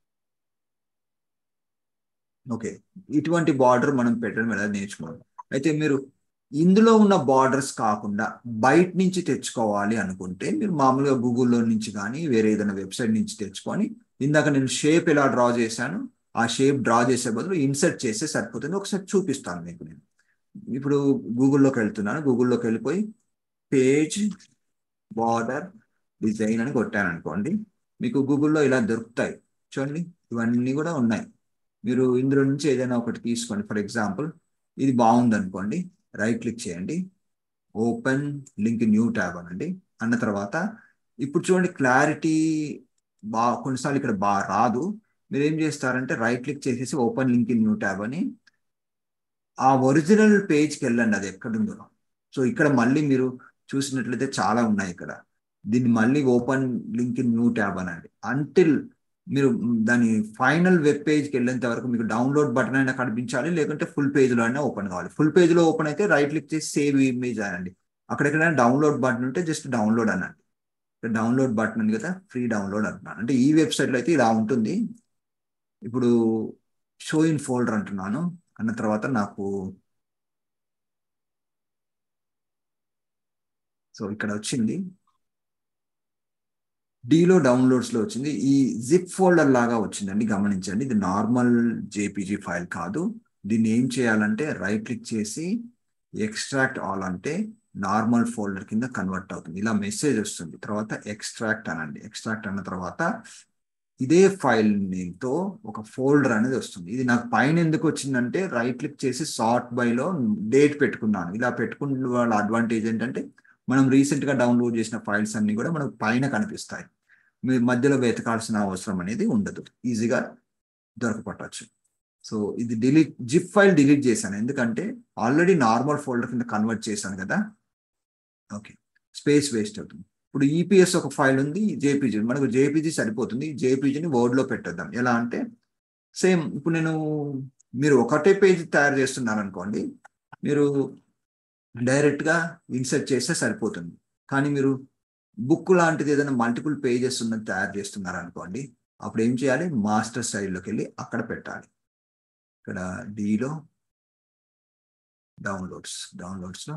ఓకే ఇటువంటి బార్డర్ మనం పెట్టడం ఎలా నేర్చుకోవాలి అయితే మీరు ఇందులో ఉన్న బార్డర్స్ కాకుండా బయట నుంచి తెచ్చుకోవాలి అనుకుంటే మీరు మామూలుగా గూగుల్లో నుంచి కానీ వేరే ఏదైనా వెబ్సైట్ నుంచి తెచ్చుకొని ఇందాక నేను షేప్ ఎలా డ్రా చేశాను ఆ షేప్ డ్రా చేసే బదులు ఇన్సర్ట్ చేస్తే సరిపోతుంది ఒకసారి చూపిస్తాను మీకు నేను ఇప్పుడు గూగుల్లోకి వెళ్తున్నాను గూగుల్లోకి వెళ్ళిపోయి పేజ్ బార్డర్ డిజైన్ అని కొట్టాను అనుకోండి మీకు గూగుల్లో ఇలా దొరుకుతాయి చూడండి ఇవన్నీ కూడా ఉన్నాయి మీరు ఇందులో నుంచి ఏదైనా ఒకటి తీసుకోండి ఫర్ ఎగ్జాంపుల్ ఇది బాగుంది అనుకోండి రైట్ క్లిక్ చేయండి ఓపెన్ లింక్ న్యూ ట్యాబ్ అనండి అన్న తర్వాత ఇప్పుడు చూడండి క్లారిటీ బా కొన్నిసార్లు ఇక్కడ బా రాదు మీరు ఏం చేస్తారంటే రైట్ క్లిక్ చేసేసి ఓపెన్ లింక్ న్యూ ట్యాబ్ అని ఆ ఒరిజినల్ పేజ్కి వెళ్ళండి అది ఎక్కడుందో సో ఇక్కడ మళ్ళీ మీరు చూసినట్లయితే చాలా ఉన్నాయి ఇక్కడ దీన్ని మళ్ళీ ఓపెన్ లింక్ న్యూ ట్యాబ్ అనండి అంటిల్ మీరు దాని ఫైనల్ వెబ్ పేజ్కి వెళ్ళేంత వరకు మీకు డౌన్లోడ్ బటన్ అయినా కనిపించాలి లేకుంటే ఫుల్ పేజ్లో అయినా ఓపెన్ కావాలి ఫుల్ పేజ్లో ఓపెన్ అయితే రైట్ క్లిక్ చేసి సేవ్ ఇమేజ్ అనండి అక్కడెక్కడైనా డౌన్లోడ్ బటన్ ఉంటే జస్ట్ డౌన్లోడ్ అనండి డౌన్లోడ్ బటన్ ఉంది కదా ఫ్రీ డౌన్లోడ్ అంటున్నాను అంటే ఈ వెబ్సైట్లో అయితే ఇలా ఉంటుంది ఇప్పుడు షో ఇన్ ఫోల్డర్ అంటున్నాను అన్న తర్వాత నాకు సో ఇక్కడ వచ్చింది డీలో డౌన్లోడ్స్లో వచ్చింది ఈ జిప్ ఫోల్డర్ లాగా వచ్చిందండి గమనించండి ఇది నార్మల్ జేపీజీ ఫైల్ కాదు దీన్ని ఏం చేయాలంటే రైట్ క్లిక్ చేసి ఎక్స్ట్రాక్ట్ ఆల్ అంటే నార్మల్ ఫోల్డర్ కింద కన్వర్ట్ అవుతుంది ఇలా మెసేజ్ వస్తుంది తర్వాత ఎక్స్ట్రాక్ట్ అనండి ఎక్స్ట్రాక్ట్ అన్న తర్వాత ఇదే ఫైల్ నేమ్తో ఒక ఫోల్డర్ అనేది వస్తుంది ఇది నాకు పైన ఎందుకు వచ్చిందంటే రైట్ క్లిక్ చేసి సార్ట్ బైలో డేట్ పెట్టుకున్నాను ఇలా పెట్టుకున్న వాళ్ళ అడ్వాంటేజ్ ఏంటంటే మనం రీసెంట్గా డౌన్లోడ్ చేసిన ఫైల్స్ అన్ని కూడా మనకు పైన కనిపిస్తాయి మీ మధ్యలో వెతకాల్సిన అవసరం అనేది ఉండదు ఈజీగా దొరకపట్టచ్చు సో ఇది డిలీట్ జిప్ ఫైల్ డిలీట్ చేశాను ఎందుకంటే ఆల్రెడీ నార్మల్ ఫోల్డర్ కింద కన్వర్ట్ చేశాను కదా ఓకే స్పేస్ వేస్ట్ అవుతుంది ఇప్పుడు ఈపీఎస్ ఒక ఫైల్ ఉంది జేపీజీ మనకు జేపీజీ సరిపోతుంది జేపీజీని వర్డ్లో పెట్టేద్దాం ఎలా అంటే సేమ్ ఇప్పుడు నేను మీరు ఒకటే పేజ్ తయారు చేస్తున్నారు అనుకోండి మీరు డైరెక్ట్గా ఇన్సర్ట్ చేస్తే సరిపోతుంది కానీ మీరు బుక్ లాంటిది ఏదైనా మల్టిపుల్ పేజెస్ ఉన్నది తయారు చేస్తున్నారు అనుకోండి అప్పుడు ఏం చేయాలి మాస్టర్ స్టైల్లోకి వెళ్ళి అక్కడ పెట్టాలి ఇక్కడ డిలో డౌన్లోడ్స్ డౌన్లోడ్స్లో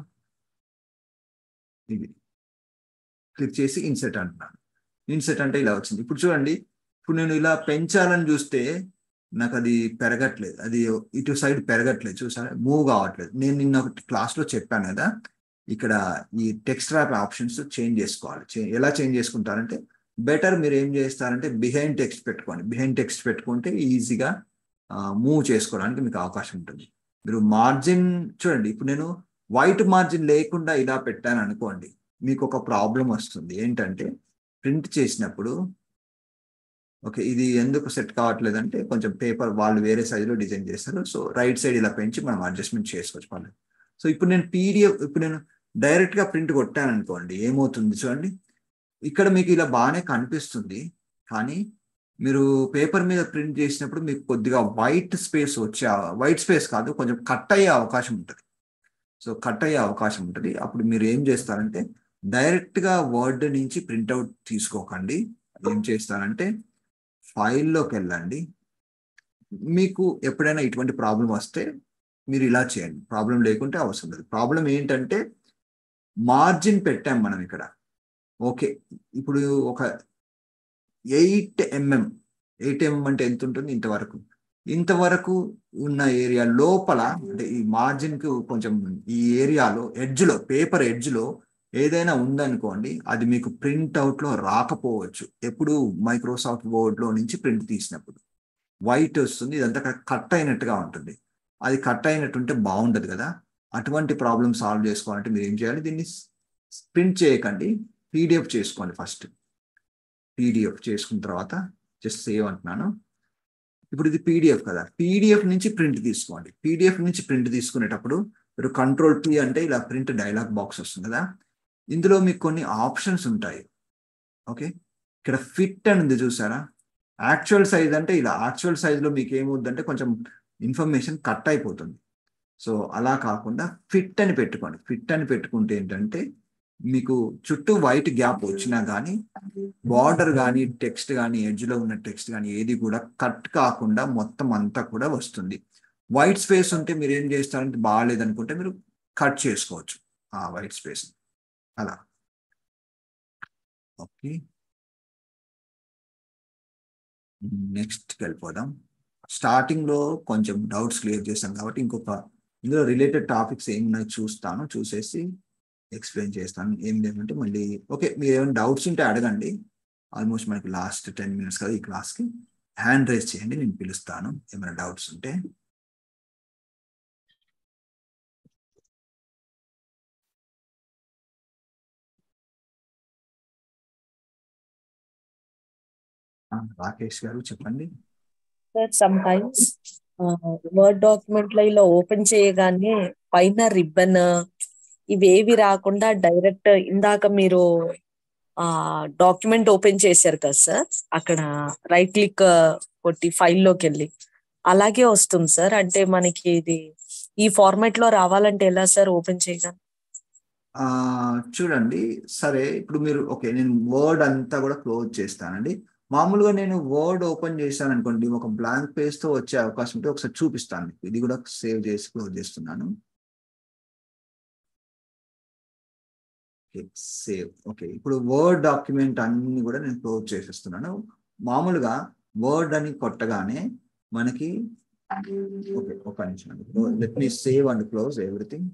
ఇది క్లిక్ చేసి ఇన్సెట్ అంటున్నాను ఇన్సెట్ అంటే ఇలా వచ్చింది ఇప్పుడు చూడండి ఇప్పుడు నేను ఇలా పెంచాలని చూస్తే నాకు అది పెరగట్లేదు అది ఇటు సైడ్ పెరగట్లేదు చూసారా మూవ్ కావట్లేదు నేను నిన్న ఒకటి క్లాస్లో చెప్పాను కదా ఇక్కడ ఈ టెక్స్ట్ ర్యాప్ ఆప్షన్స్ చేంజ్ చేసుకోవాలి చే- ఎలా చేంజ్ చేసుకుంటారంటే బెటర్ మీరు ఏం చేస్తారంటే బిహైండ్ టెక్స్ట్ పెట్టుకోండి బిహైండ్ టెక్స్ట్ పెట్టుకుంటే ఈజీగా మూవ్ చేసుకోవడానికి మీకు అవకాశం ఉంటుంది మీరు మార్జిన్ చూడండి ఇప్పుడు నేను వైట్ మార్జిన్ లేకుండా ఇలా పెట్టాను అనుకోండి మీకు ఒక ప్రాబ్లం వస్తుంది ఏంటంటే ప్రింట్ చేసినప్పుడు ఓకే ఇది ఎందుకు సెట్ కావట్లేదు అంటే కొంచెం పేపర్ వాళ్ళు వేరే సైజులో డిజైన్ చేస్తారు సో రైట్ సైడ్ ఇలా పెంచి మనం అడ్జస్ట్మెంట్ చేసుకోవచ్చు వాళ్ళు సో ఇప్పుడు నేను పీడిఎఫ్ ఇప్పుడు నేను డైరెక్ట్ గా ప్రింట్ కొట్టాను అనుకోండి ఏమవుతుంది చూడండి ఇక్కడ మీకు ఇలా బాగానే కనిపిస్తుంది కానీ మీరు పేపర్ మీద ప్రింట్ చేసినప్పుడు మీకు కొద్దిగా వైట్ స్పేస్ వచ్చే వైట్ స్పేస్ కాదు కొంచెం కట్ అయ్యే అవకాశం ఉంటుంది సో కట్ అయ్యే అవకాశం ఉంటుంది అప్పుడు మీరు ఏం చేస్తారంటే డైరెక్ట్ గా వర్డ్ నుంచి ప్రింట్అవుట్ తీసుకోకండి ఏం చేస్తారంటే ఫైల్లోకి వెళ్ళండి మీకు ఎప్పుడైనా ఇటువంటి ప్రాబ్లం వస్తే మీరు ఇలా చేయండి ప్రాబ్లం లేకుంటే అవసరం లేదు ప్రాబ్లం ఏంటంటే మార్జిన్ పెట్టాం మనం ఇక్కడ ఓకే ఇప్పుడు ఒక ఎయిట్ ఎంఎం ఎయిట్ ఎంఎం అంటే ఎంత ఉంటుంది ఇంతవరకు ఇంతవరకు ఉన్న ఏరియా లోపల అంటే ఈ మార్జిన్ కు కొంచెం ఈ ఏరియాలో ఎడ్జ్లో పేపర్ ఎడ్జ్లో ఏదైనా ఉందనుకోండి అది మీకు ప్రింట్ అవుట్ లో రాకపోవచ్చు ఎప్పుడు మైక్రోసాఫ్ట్ వర్డ్ లో నుంచి ప్రింట్ తీసినప్పుడు వైట్ వస్తుంది ఇదంతా కట్ అయినట్టుగా ఉంటుంది అది కట్ అయినట్టు ఉంటే బాగుండదు కదా అటువంటి ప్రాబ్లమ్ సాల్వ్ చేసుకోవాలంటే మీరు ఏం చేయాలి దీన్ని ప్రింట్ చేయకండి పీడిఎఫ్ చేసుకోండి ఫస్ట్ పీడిఎఫ్ చేసుకున్న తర్వాత జస్ట్ సేవ్ అంటున్నాను ఇప్పుడు ఇది పీడిఎఫ్ కదా పీడిఎఫ్ నుంచి ప్రింట్ తీసుకోండి పీడిఎఫ్ నుంచి ప్రింట్ తీసుకునేటప్పుడు మీరు కంట్రోల్ పి అంటే ఇలా ప్రింట్ డైలాగ్ బాక్స్ వస్తుంది కదా ఇందులో మీకు కొన్ని ఆప్షన్స్ ఉంటాయి ఓకే ఇక్కడ ఫిట్ అని ఉంది చూసారా యాక్చువల్ సైజ్ అంటే ఇలా యాక్చువల్ సైజ్లో మీకు ఏమవుద్దంటే కొంచెం ఇన్ఫర్మేషన్ కట్ అయిపోతుంది సో అలా కాకుండా ఫిట్ అని పెట్టుకోండి ఫిట్ అని పెట్టుకుంటే ఏంటంటే మీకు చుట్టూ వైట్ గ్యాప్ వచ్చినా కానీ బార్డర్ కానీ టెక్స్ట్ కానీ ఎడ్జ్లో ఉన్న టెక్స్ట్ కానీ ఏది కూడా కట్ కాకుండా మొత్తం అంతా కూడా వస్తుంది వైట్ స్పేస్ ఉంటే మీరు ఏం చేస్తారంటే బాగాలేదనుకుంటే మీరు కట్ చేసుకోవచ్చు ఆ వైట్ స్పేస్ అలా ఓకే నెక్స్ట్కి వెళ్ళిపోదాం స్టార్టింగ్లో కొంచెం డౌట్స్ క్లియర్ చేశాం కాబట్టి ఇంకొక ఇందులో రిలేటెడ్ టాపిక్స్ ఏమున్నాయి చూస్తాను చూసేసి ఎక్స్ప్లెయిన్ చేస్తాను ఏం లేదంటే మళ్ళీ ఓకే మీరు ఏమైనా డౌట్స్ ఉంటే అడగండి ఆల్మోస్ట్ మనకి లాస్ట్ టెన్ మినిట్స్ కదా ఈ క్లాస్కి హ్యాండ్ రైజ్ చేయండి నేను పిలుస్తాను ఏమైనా డౌట్స్ ఉంటే రాకేష్ గారు చెప్పండి సమ్ టైమ్స్ వర్డ్ డాక్యుమెంట్ లో ఇలా ఓపెన్ చేయగానే పైన రిబ్బన్ ఇవేవి రాకుండా డైరెక్ట్ ఇందాక మీరు ఆ డాక్యుమెంట్ ఓపెన్ చేశారు కదా సార్ అక్కడ రైట్ క్లిక్ కొట్టి ఫైల్లోకి వెళ్ళి అలాగే వస్తుంది సార్ అంటే మనకి ఇది ఈ ఫార్మాట్ లో రావాలంటే ఎలా సార్ ఓపెన్ చేయగానే చూడండి సరే ఇప్పుడు మీరు ఓకే నేను వర్డ్ అంతా కూడా క్లోజ్ చేస్తానండి మామూలుగా నేను వర్డ్ ఓపెన్ చేశాను అనుకోండి ఒక బ్లాంక్ పేజ్ తో వచ్చే అవకాశం ఉంటే ఒకసారి చూపిస్తాను ఇది కూడా సేవ్ చేసి క్లోజ్ చేస్తున్నాను సేవ్ ఓకే ఇప్పుడు వర్డ్ డాక్యుమెంట్ అన్ని కూడా నేను క్లోజ్ చేసేస్తున్నాను మామూలుగా వర్డ్ అని కొట్టగానే మనకి ఓకే ఒక నిమిషం let me save and close everything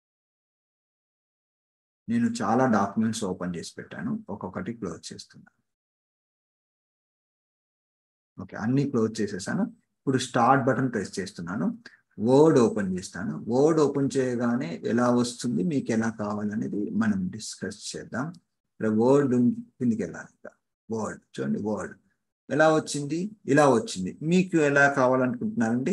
నేను చాలా డాక్యుమెంట్స్ ఓపెన్ చేసి పెట్టాను ఒక్కొక్కటి క్లోజ్ చేస్తున్నాను ఓకే అన్ని క్లోజ్ చేసేసాను ఇప్పుడు స్టార్ట్ బటన్ ప్రెస్ చేస్తున్నాను వర్డ్ ఓపెన్ చేస్తాను వర్డ్ ఓపెన్ చేయగానే ఎలా వస్తుంది మీకు ఎలా కావాలనేది మనం డిస్కస్ చేద్దాం ఇక్కడ వర్డ్ కిందికి వెళ్ళాలి వర్డ్ చూడండి వర్డ్ ఎలా వచ్చింది ఇలా వచ్చింది మీకు ఎలా కావాలనుకుంటున్నారండి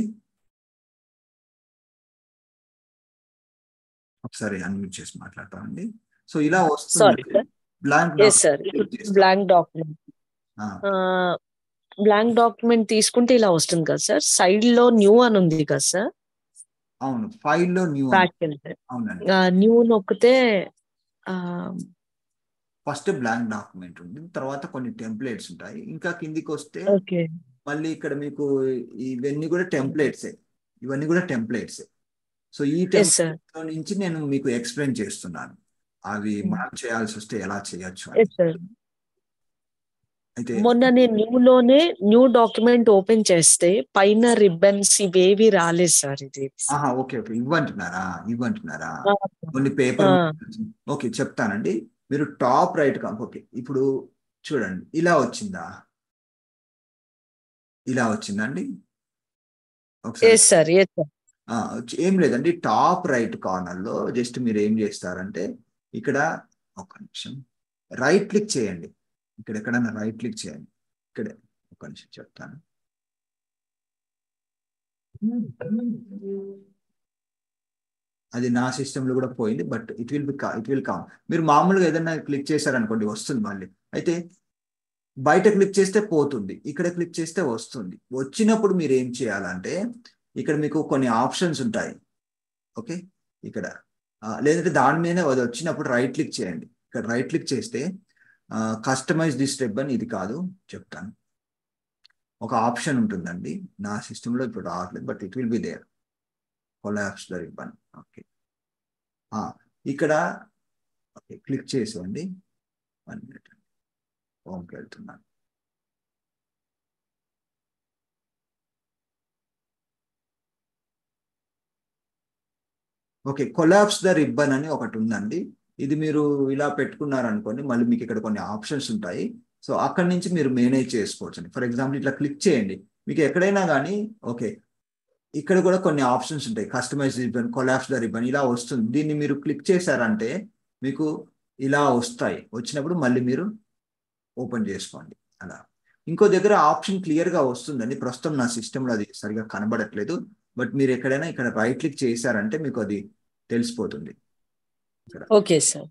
ఒకసారి అన్మ్యూట్ చేసి మాట్లాడతామండి సో ఇలా వస్తుంది blank blank document blank document తీసుకుంటే ఇలా వస్తుంది కదా సార్ సైడ్ లో న్యూ అని ఉంది కదా సార్ అవును ఫైల్ లో న్యూ బ్యాక్ వెళ్తే న్యూ నొక్కితే ఫస్ట్ బ్లాంక్ డాక్యుమెంట్ ఉంది తర్వాత కొన్ని టెంప్లెట్స్ ఉంటాయి ఇంకా కిందికి వస్తే ఓకే మళ్ళీ ఇక్కడ మీకు ఇవన్నీ కూడా టెంప్లెట్సే ఇవన్నీ కూడా టెంప్లెట్సే సో ఈ ఎస్ సార్ టెంప్లెట్ నుంచి నేను మీకు ఎక్స్ప్లెయిన్ చేస్తున్నాను అవి మనం చేయాల్సి వస్తే ఎలా చేయొచ్చు ఎస్ సార్ అయితే మొన్న నేను న్యూ లోనే న్యూ డాక్యుమెంట్ ఓపెన్ చేస్తే పైన రిబ్బన్స్ ఇవేవి రాలేదు సార్ ఇది ఆహా ఓకే ఓకే ఇవ్వంటున్నారా ఇవ్వంటున్నారా ఆ, కొన్ని పేపర్ ఆ. ఓకే చెప్తానండి మీరు టాప్ రైట్ ఓకే ఇప్పుడు చూడండి ఇలా వచ్చిందా ఇలా వచ్చిందండి ఒకసారి ఎస్ సార్ ఎస్ సార్ ఆ, వచ్చి- ఏం లేదండి టాప్ రైట్ కార్నర్ లో జస్ట్ మీరు ఏం చేస్తారంటే ఇక్కడ ఒక నిమిషం రైట్ క్లిక్ చేయండి ఇక్కడ ఎక్కడైనా రైట్ క్లిక్ చేయండి ఇక్కడే ఒక నిమిషం చెప్తాను అది నా system లో కూడా పోయింది but it will be it will come మీరు మామూలుగా ఏదైనా క్లిక్ చేశారనుకోండి వస్తుంది మళ్ళీ అయితే బయట క్లిక్ చేస్తే పోతుంది ఇక్కడ క్లిక్ చేస్తే వస్తుంది వచ్చినప్పుడు మీరు ఏం చేయాలంటే ఇక్కడ మీకు కొన్ని ఆప్షన్స్ ఉంటాయి ఓకే ఇక్కడ ఆ, లేదంటే దాని మీద అది వచ్చినప్పుడు రైట్ క్లిక్ చేయండి ఇక్కడ రైట్ క్లిక్ చేస్తే కస్టమైజ్ దిస్ స్టెప్ అని ఇది కాదు చెప్తాను ఒక ఆప్షన్ ఉంటుందండి నా సిస్టంలో ఇప్పుడు రావట్లేదు but it will be there collapse the ribbon okay ఇక్కడ ఓకే క్లిక్ చేసేయండి వన్ మినిట్ హోమ్కి వెళ్తున్నాను ఓకే కొలాప్స్ ద రిబ్బన్ అని ఒకటి ఉందండి ఇది మీరు ఇలా పెట్టుకున్నారనుకోండి మళ్ళీ మీకు ఇక్కడ కొన్ని ఆప్షన్స్ ఉంటాయి సో అక్కడి నుంచి మీరు మేనేజ్ చేసుకోవచ్చు అండి ఫర్ ఎగ్జాంపుల్ ఇట్లా క్లిక్ చేయండి మీకు ఎక్కడైనా కానీ ఓకే ఇక్కడ కూడా కొన్ని ఆప్షన్స్ ఉంటాయి customize ribbon collapse the ribbon ఇలా వస్తుంది దీన్ని మీరు క్లిక్ చేశారంటే మీకు ఇలా వస్తాయి వచ్చినప్పుడు మళ్ళీ మీరు ఓపెన్ చేసుకోండి అలా ఇంకో దగ్గర ఆప్షన్ క్లియర్ గా వస్తుందండి ప్రస్తుతం నా సిస్టంలో అది సరిగా కనబడట్లేదు బట్ మీరు ఎక్కడైనా ఇక్కడ రైట్ క్లిక్ చేశారంటే మీకు అది తెలిసిపోతుంది ఇక్కడ ఓకే సార్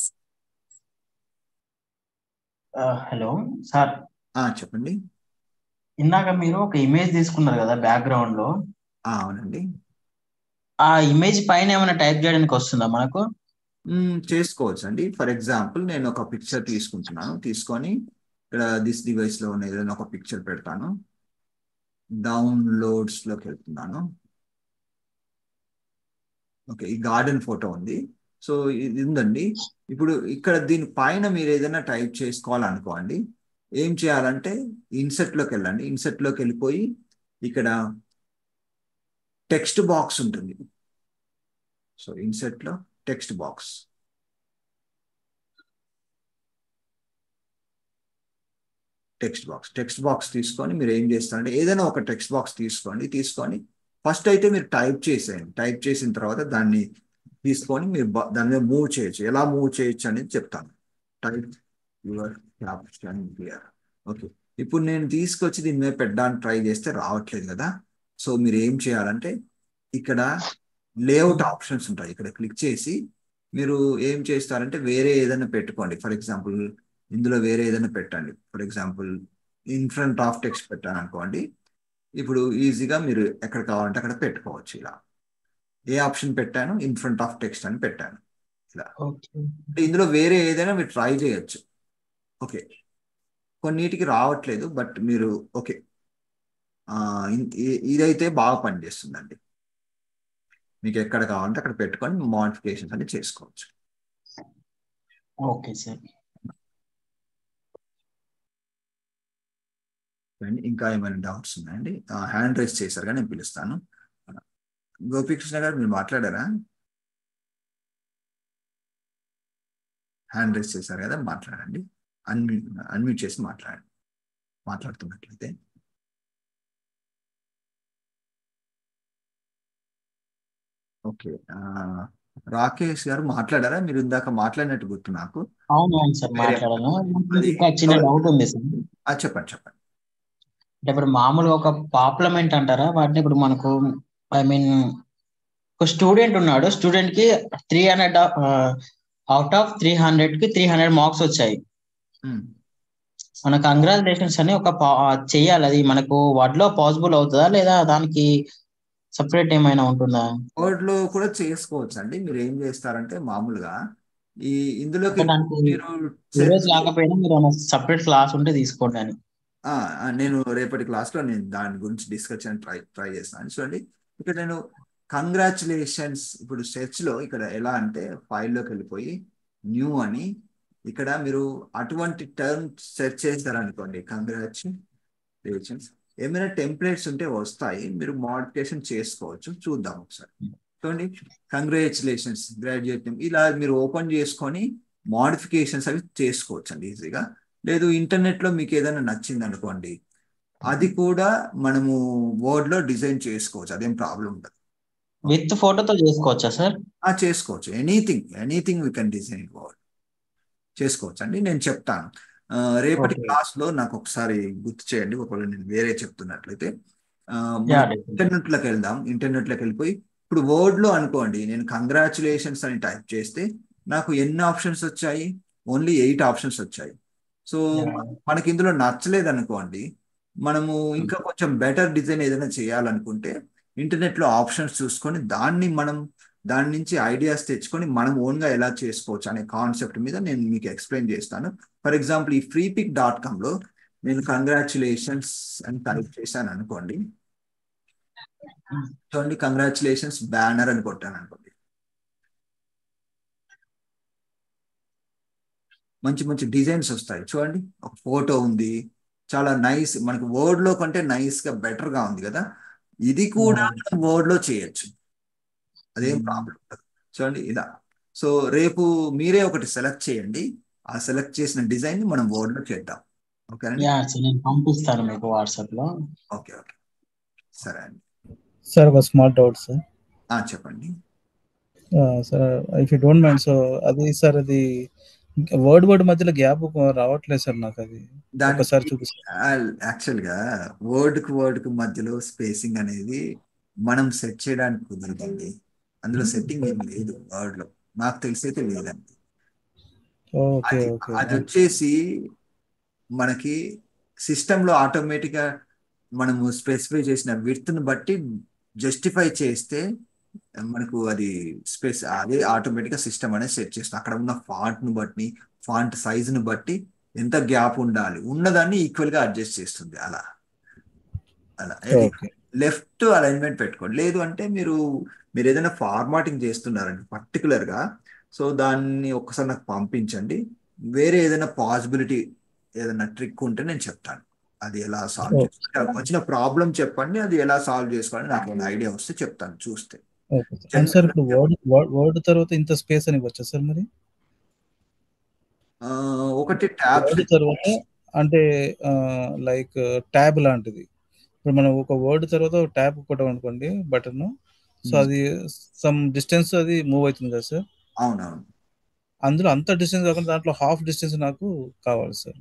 హలో సార్ ఆ, చెప్పండి ఇందాక మీరు ఒక ఇమేజ్ తీసుకున్నారు కదా బ్యాక్గ్రౌండ్ లో ఆ, అవునండి ఆ ఇమేజ్ పైన ఏమైనా టైప్ చేయడానికి వస్తుందా మనకు మ్మ్, చేసుకోవచ్చు అండి ఫర్ ఎగ్జాంపుల్ నేను ఒక పిక్చర్ తీసుకుంటున్నాను తీసుకొని ఇక్కడ దిస్ డివైస్ లో ఉన్న ఏదైనా ఒక పిక్చర్ పెడతాను డౌన్లోడ్స్ లోకి వెళ్తున్నాను ఓకే ఈ గార్డెన్ ఫోటో ఉంది సో ఇది ఉందండి ఇప్పుడు ఇక్కడ దీని పైన మీరు ఏదైనా టైప్ చేసుకోవాలనుకోండి ఏం చేయాలంటే ఇన్సెట్ లోకి వెళ్ళండి ఇన్సెట్ లోకి వెళ్ళిపోయి ఇక్కడ టెక్స్ట్ బాక్స్ ఉంటుంది సో ఇన్సెట్ లో text box text box text box తీసుకొని మీరు ఏం చేస్తారంటే ఏదైనా ఒక టెక్స్ట్ బాక్స్ తీసుకోండి తీసుకొని ఫస్ట్ అయితే మీరు టైప్ చేసేయండి టైప్ చేసిన తర్వాత దాన్ని తీసుకొని మీరు బ- దాని మీద మూవ్ చేయొచ్చు ఎలా మూవ్ చేయొచ్చు అనేది చెప్తాను type your caption here okay ఇప్పుడు నేను తీసుకొచ్చి దీని మీద పెట్టడానికి ట్రై చేస్తే రావట్లేదు కదా సో మీరు ఏం చేయాలంటే ఇక్కడ లేఅవుట్ ఆప్షన్స్ ఉంటాయి ఇక్కడ క్లిక్ చేసి మీరు ఏం చేస్తారంటే వేరే ఏదైనా పెట్టుకోండి ఫర్ ఎగ్జాంపుల్ ఇందులో వేరే ఏదైనా పెట్టండి for example in front of text పెట్టాను అనుకోండి ఇప్పుడు ఈజీగా మీరు ఎక్కడ కావాలంటే అక్కడ పెట్టుకోవచ్చు ఇలా ఏ ఆప్షన్ పెట్టాను ఇన్ ఫ్రంట్ ఆఫ్ టెక్స్ట్ అని పెట్టాను ఇలా ఓకే అంటే ఇందులో వేరే ఏదైనా మీరు ట్రై చేయొచ్చు ఓకే కొన్నిటికి రావట్లేదు బట్ మీరు ఓకే ఆ, ఇన్- ఇ- ఇదైతే బాగా పనిచేస్తుందండి మీకు ఎక్కడ కావాలంటే అక్కడ పెట్టుకొని మోడిఫికేషన్స్ అన్ని చేసుకోవచ్చు ఓకే సార్ అండ్ ఇంకా ఏమైనా డౌట్స్ ఉన్నాయండి హ్యాండ్ రైస్ చేశారు కానీ నేను పిలుస్తాను గోపీకృష్ణ గారు మీరు మాట్లాడారా హ్యాండ్ రైస్ చేశారు కదా మాట్లాడండి అన్మ్యూట్ అన్మ్యూట్ చేసి మాట్లాడండి మాట్లాడుతున్నట్లయితే ఓకే రాకేష్ గారు మాట్లాడారా మీరు ఇందాక మాట్లాడినట్టు గుర్తు నాకు అవును అవును సార్ వేరే- మాట్లాడాను అది- ఇంకా చిన్న డౌట్ ఉంది సార్ ఆ, చెప్పండి చెప్పండి అంటే ఇప్పుడు మామూలుగా ఒక పార్లమెంట్ అంటారా వాటిని ఇప్పుడు మనకు ఐ మీన్ ఒక స్టూడెంట్ ఉన్నాడు స్టూడెంట్ కి three hundred out of three hundred కి త్రీ హండ్రెడ్ మార్క్స్ వచ్చాయి ఉమ్. మన కంగ్రాచులేషన్స్ అని ఒక పా- చెయ్యాలి అది మనకు వాటిలో పాసిబుల్ అవుతుందా లేదా దానికి సపరేట్ ఏమైనా ఉంటుందా వర్డ్ లో కూడా చేసుకోవచ్చు అండి మీరు ఏం చేస్తారంటే మామూలుగా ఈ ఇందులోకి దానికి మీరు ఈరోజు కాకపోయినా మీరు సపరేట్ క్లాస్ ఉంటే తీసుకోండి అని ఆ, ఆ, నేను రేపటి క్లాస్లో నేను దాని గురించి డిస్కస్ చేయడానికి ట్రై ట్రై చేస్తాను చూడండి ఇక్కడ నేను కంగ్రాచులేషన్స్ ఇప్పుడు సెర్చ్ లో ఇక్కడ ఎలా అంటే ఫైల్లోకి వెళ్ళిపోయి న్యూ అని ఇక్కడ మీరు అటువంటి టర్మ్ సెర్చ్ చేస్తారనుకోండి కంగ్రాచులేషన్స్ ఏమైనా టెంప్లెట్స్ ఉంటే వస్తాయి మీరు మోడిఫికేషన్ చేసుకోవచ్చు చూద్దాం ఒకసారి చూడండి కంగ్రాచులేషన్స్ గ్రాడ్యుయేట్ ఇలా మీరు ఓపెన్ చేసుకొని మోడిఫికేషన్స్ అవి చేసుకోవచ్చు అండి ఈజీగా లేదు ఇంటర్నెట్ లో మీకు ఏదైనా నచ్చింది అనుకోండి అది కూడా మనము వర్డ్ లో డిజైన్ చేసుకోవచ్చు అదేం ప్రాబ్లం ఉండదు విత్ ఫోటోతో చేసుకోవచ్చా సార్ ఆ చేసుకోవచ్చు anything anything we can design Word చేసుకోవచ్చు అండి నేను చెప్తాను ఆ, రేపటి Okay. క్లాస్ లో నాకు ఒకసారి గుర్తు చేయండి ఒకవేళ నేను వేరే చెప్తున్నట్లయితే ఆ, Yeah, మనం definitely. ఇంటర్నెట్ లోకి వెళ్దాం ఇంటర్నెట్ లోకి వెళ్ళిపోయి ఇప్పుడు వర్డ్ లో అనుకోండి నేను కంగ్రాచులేషన్స్ అని టైప్ చేస్తే నాకు ఎన్ని ఆప్షన్స్ వచ్చాయి ఓన్లీ ఎయిట్ ఆప్షన్స్ వచ్చాయి సో Yeah. మనకి ఇందులో నచ్చలేదు అనుకోండి మనము ఇంకా కొంచెం బెటర్ డిజైన్ ఏదైనా చేయాలనుకుంటే ఇంటర్నెట్ లో ఆప్షన్స్ చూసుకొని దాన్ని మనం దాని నుంచి ఐడియాస్ తెచ్చుకొని మనం ఓన్ గా ఎలా చేసుకోవచ్చు అనే కాన్సెప్ట్ మీద నేను మీకు ఎక్స్ప్లెయిన్ చేస్తాను ఫర్ ఎగ్జాంపుల్ ఈ ఫ్రీపిక్ డాట్ కామ్ లో నేను కంగ్రాచులేషన్స్ అని టైప్ చేశాను అనుకోండి చూడండి కంగ్రాచులేషన్స్ బ్యానర్ అని కొట్టాను అనుకోండి మంచి మంచి డిజైన్స్ వస్తాయి చూడండి ఒక ఫోటో ఉంది చాలా నైస్ మనకి వర్డ్ లో కంటే నైస్ గా బెటర్ గా ఉంది కదా ఇది కూడా మనం వర్డ్ లో చేయొచ్చు అదేం ప్రాబ్లం ఉండదు చూడండి ఇలా సో రేపు మీరే ఒకటి సెలెక్ట్ చేయండి ఆ సెలెక్ట్ చేసిన డిజైన్ ని మనం వర్డ్ లో చేద్దాం ఓకేనండి యా సార్ నేను పంపిస్తాను మీకు వాట్సాప్ లో ఓకే ఓకే సరే అండి సార్ ఒక స్మాల్ డౌట్ సార్ ఆ, చెప్పండి sir if you don't mind so అది సార్ అది వర్డ్ వర్డ్ మధ్యలో గ్యాప్ రావట్లేదు సార్ నాకు అది ఒకసారి చూపిస్తాను యాక్చువల్ గా వర్డ్ కు వర్డ్ కు మధ్యలో స్పేసింగ్ అనేది మనం సెట్ చేయడానికి కుదరదండి అందులో సెట్టింగ్ ఏం లేదు వర్డ్ లో నాకు తెలిసి అయితే లేదండి ఓకే అది ఓకే అది వచ్చేసి మనకి సిస్టమ్ లో ఆటోమేటిక్ గా మనము స్పెసిఫై చేసిన విడ్త్ ను బట్టి జస్టిఫై చేస్తే మనకు అది స్పేస్ అదే ఆటోమేటిక్ గా సిస్టమ్ అనేది సెట్ చేస్తుంది అక్కడ ఉన్న ఫాంట్ ను బట్టి ఫాంట్ సైజ్ ను బట్టి ఎంత గ్యాప్ ఉండాలి ఉన్నదాన్ని ఈక్వల్ గా అడ్జస్ట్ చేస్తుంది అలా అలా ఓకే లెఫ్ట్ అలైన్మెంట్ పెట్టుకోండి లేదు అంటే మీరు మీరు ఏదైనా ఫార్మాటింగ్ చేస్తున్నారండి పర్టికులర్ గా సో దాన్ని ఒక్కసారి నాకు పంపించండి వేరే ఏదైనా పాసిబిలిటీ ఏదైనా ట్రిక్ ఉంటే నేను చెప్తాను అది ఎలా సాల్వ్ Okay. చేసుకోవాలి వచ్చిన ప్రాబ్లం చెప్పండి అది ఎలా సాల్వ్ చేసుకోవాలని నాకు ఏమైనా ఐడియా వస్తే చెప్తాను చూస్తే ఓకే సార్ అండ్ సార్ ఇప్పుడు వర్డ్ వర్డ్ తర్వాత ఇంత స్పేస్ అని వచ్చా సార్ మరి ఆ, ఒకటి ట్యాబ్ వర్డ్ తర్వాత అంటే లైక్ ట్యాబ్ లాంటిది ఇప్పుడు మనం ఒక వర్డ్ తర్వాత ట్యాబ్ కొట్టాం అనుకోండి బటన్ సో Hmm. అది సమ్ డిస్టెన్స్ అది మూవ్ అవుతుంది కదా సార్ అవునవును అందులో అంత డిస్టెన్స్ కాకుండా దాంట్లో హాఫ్ డిస్టెన్స్ నాకు కావాలి సార్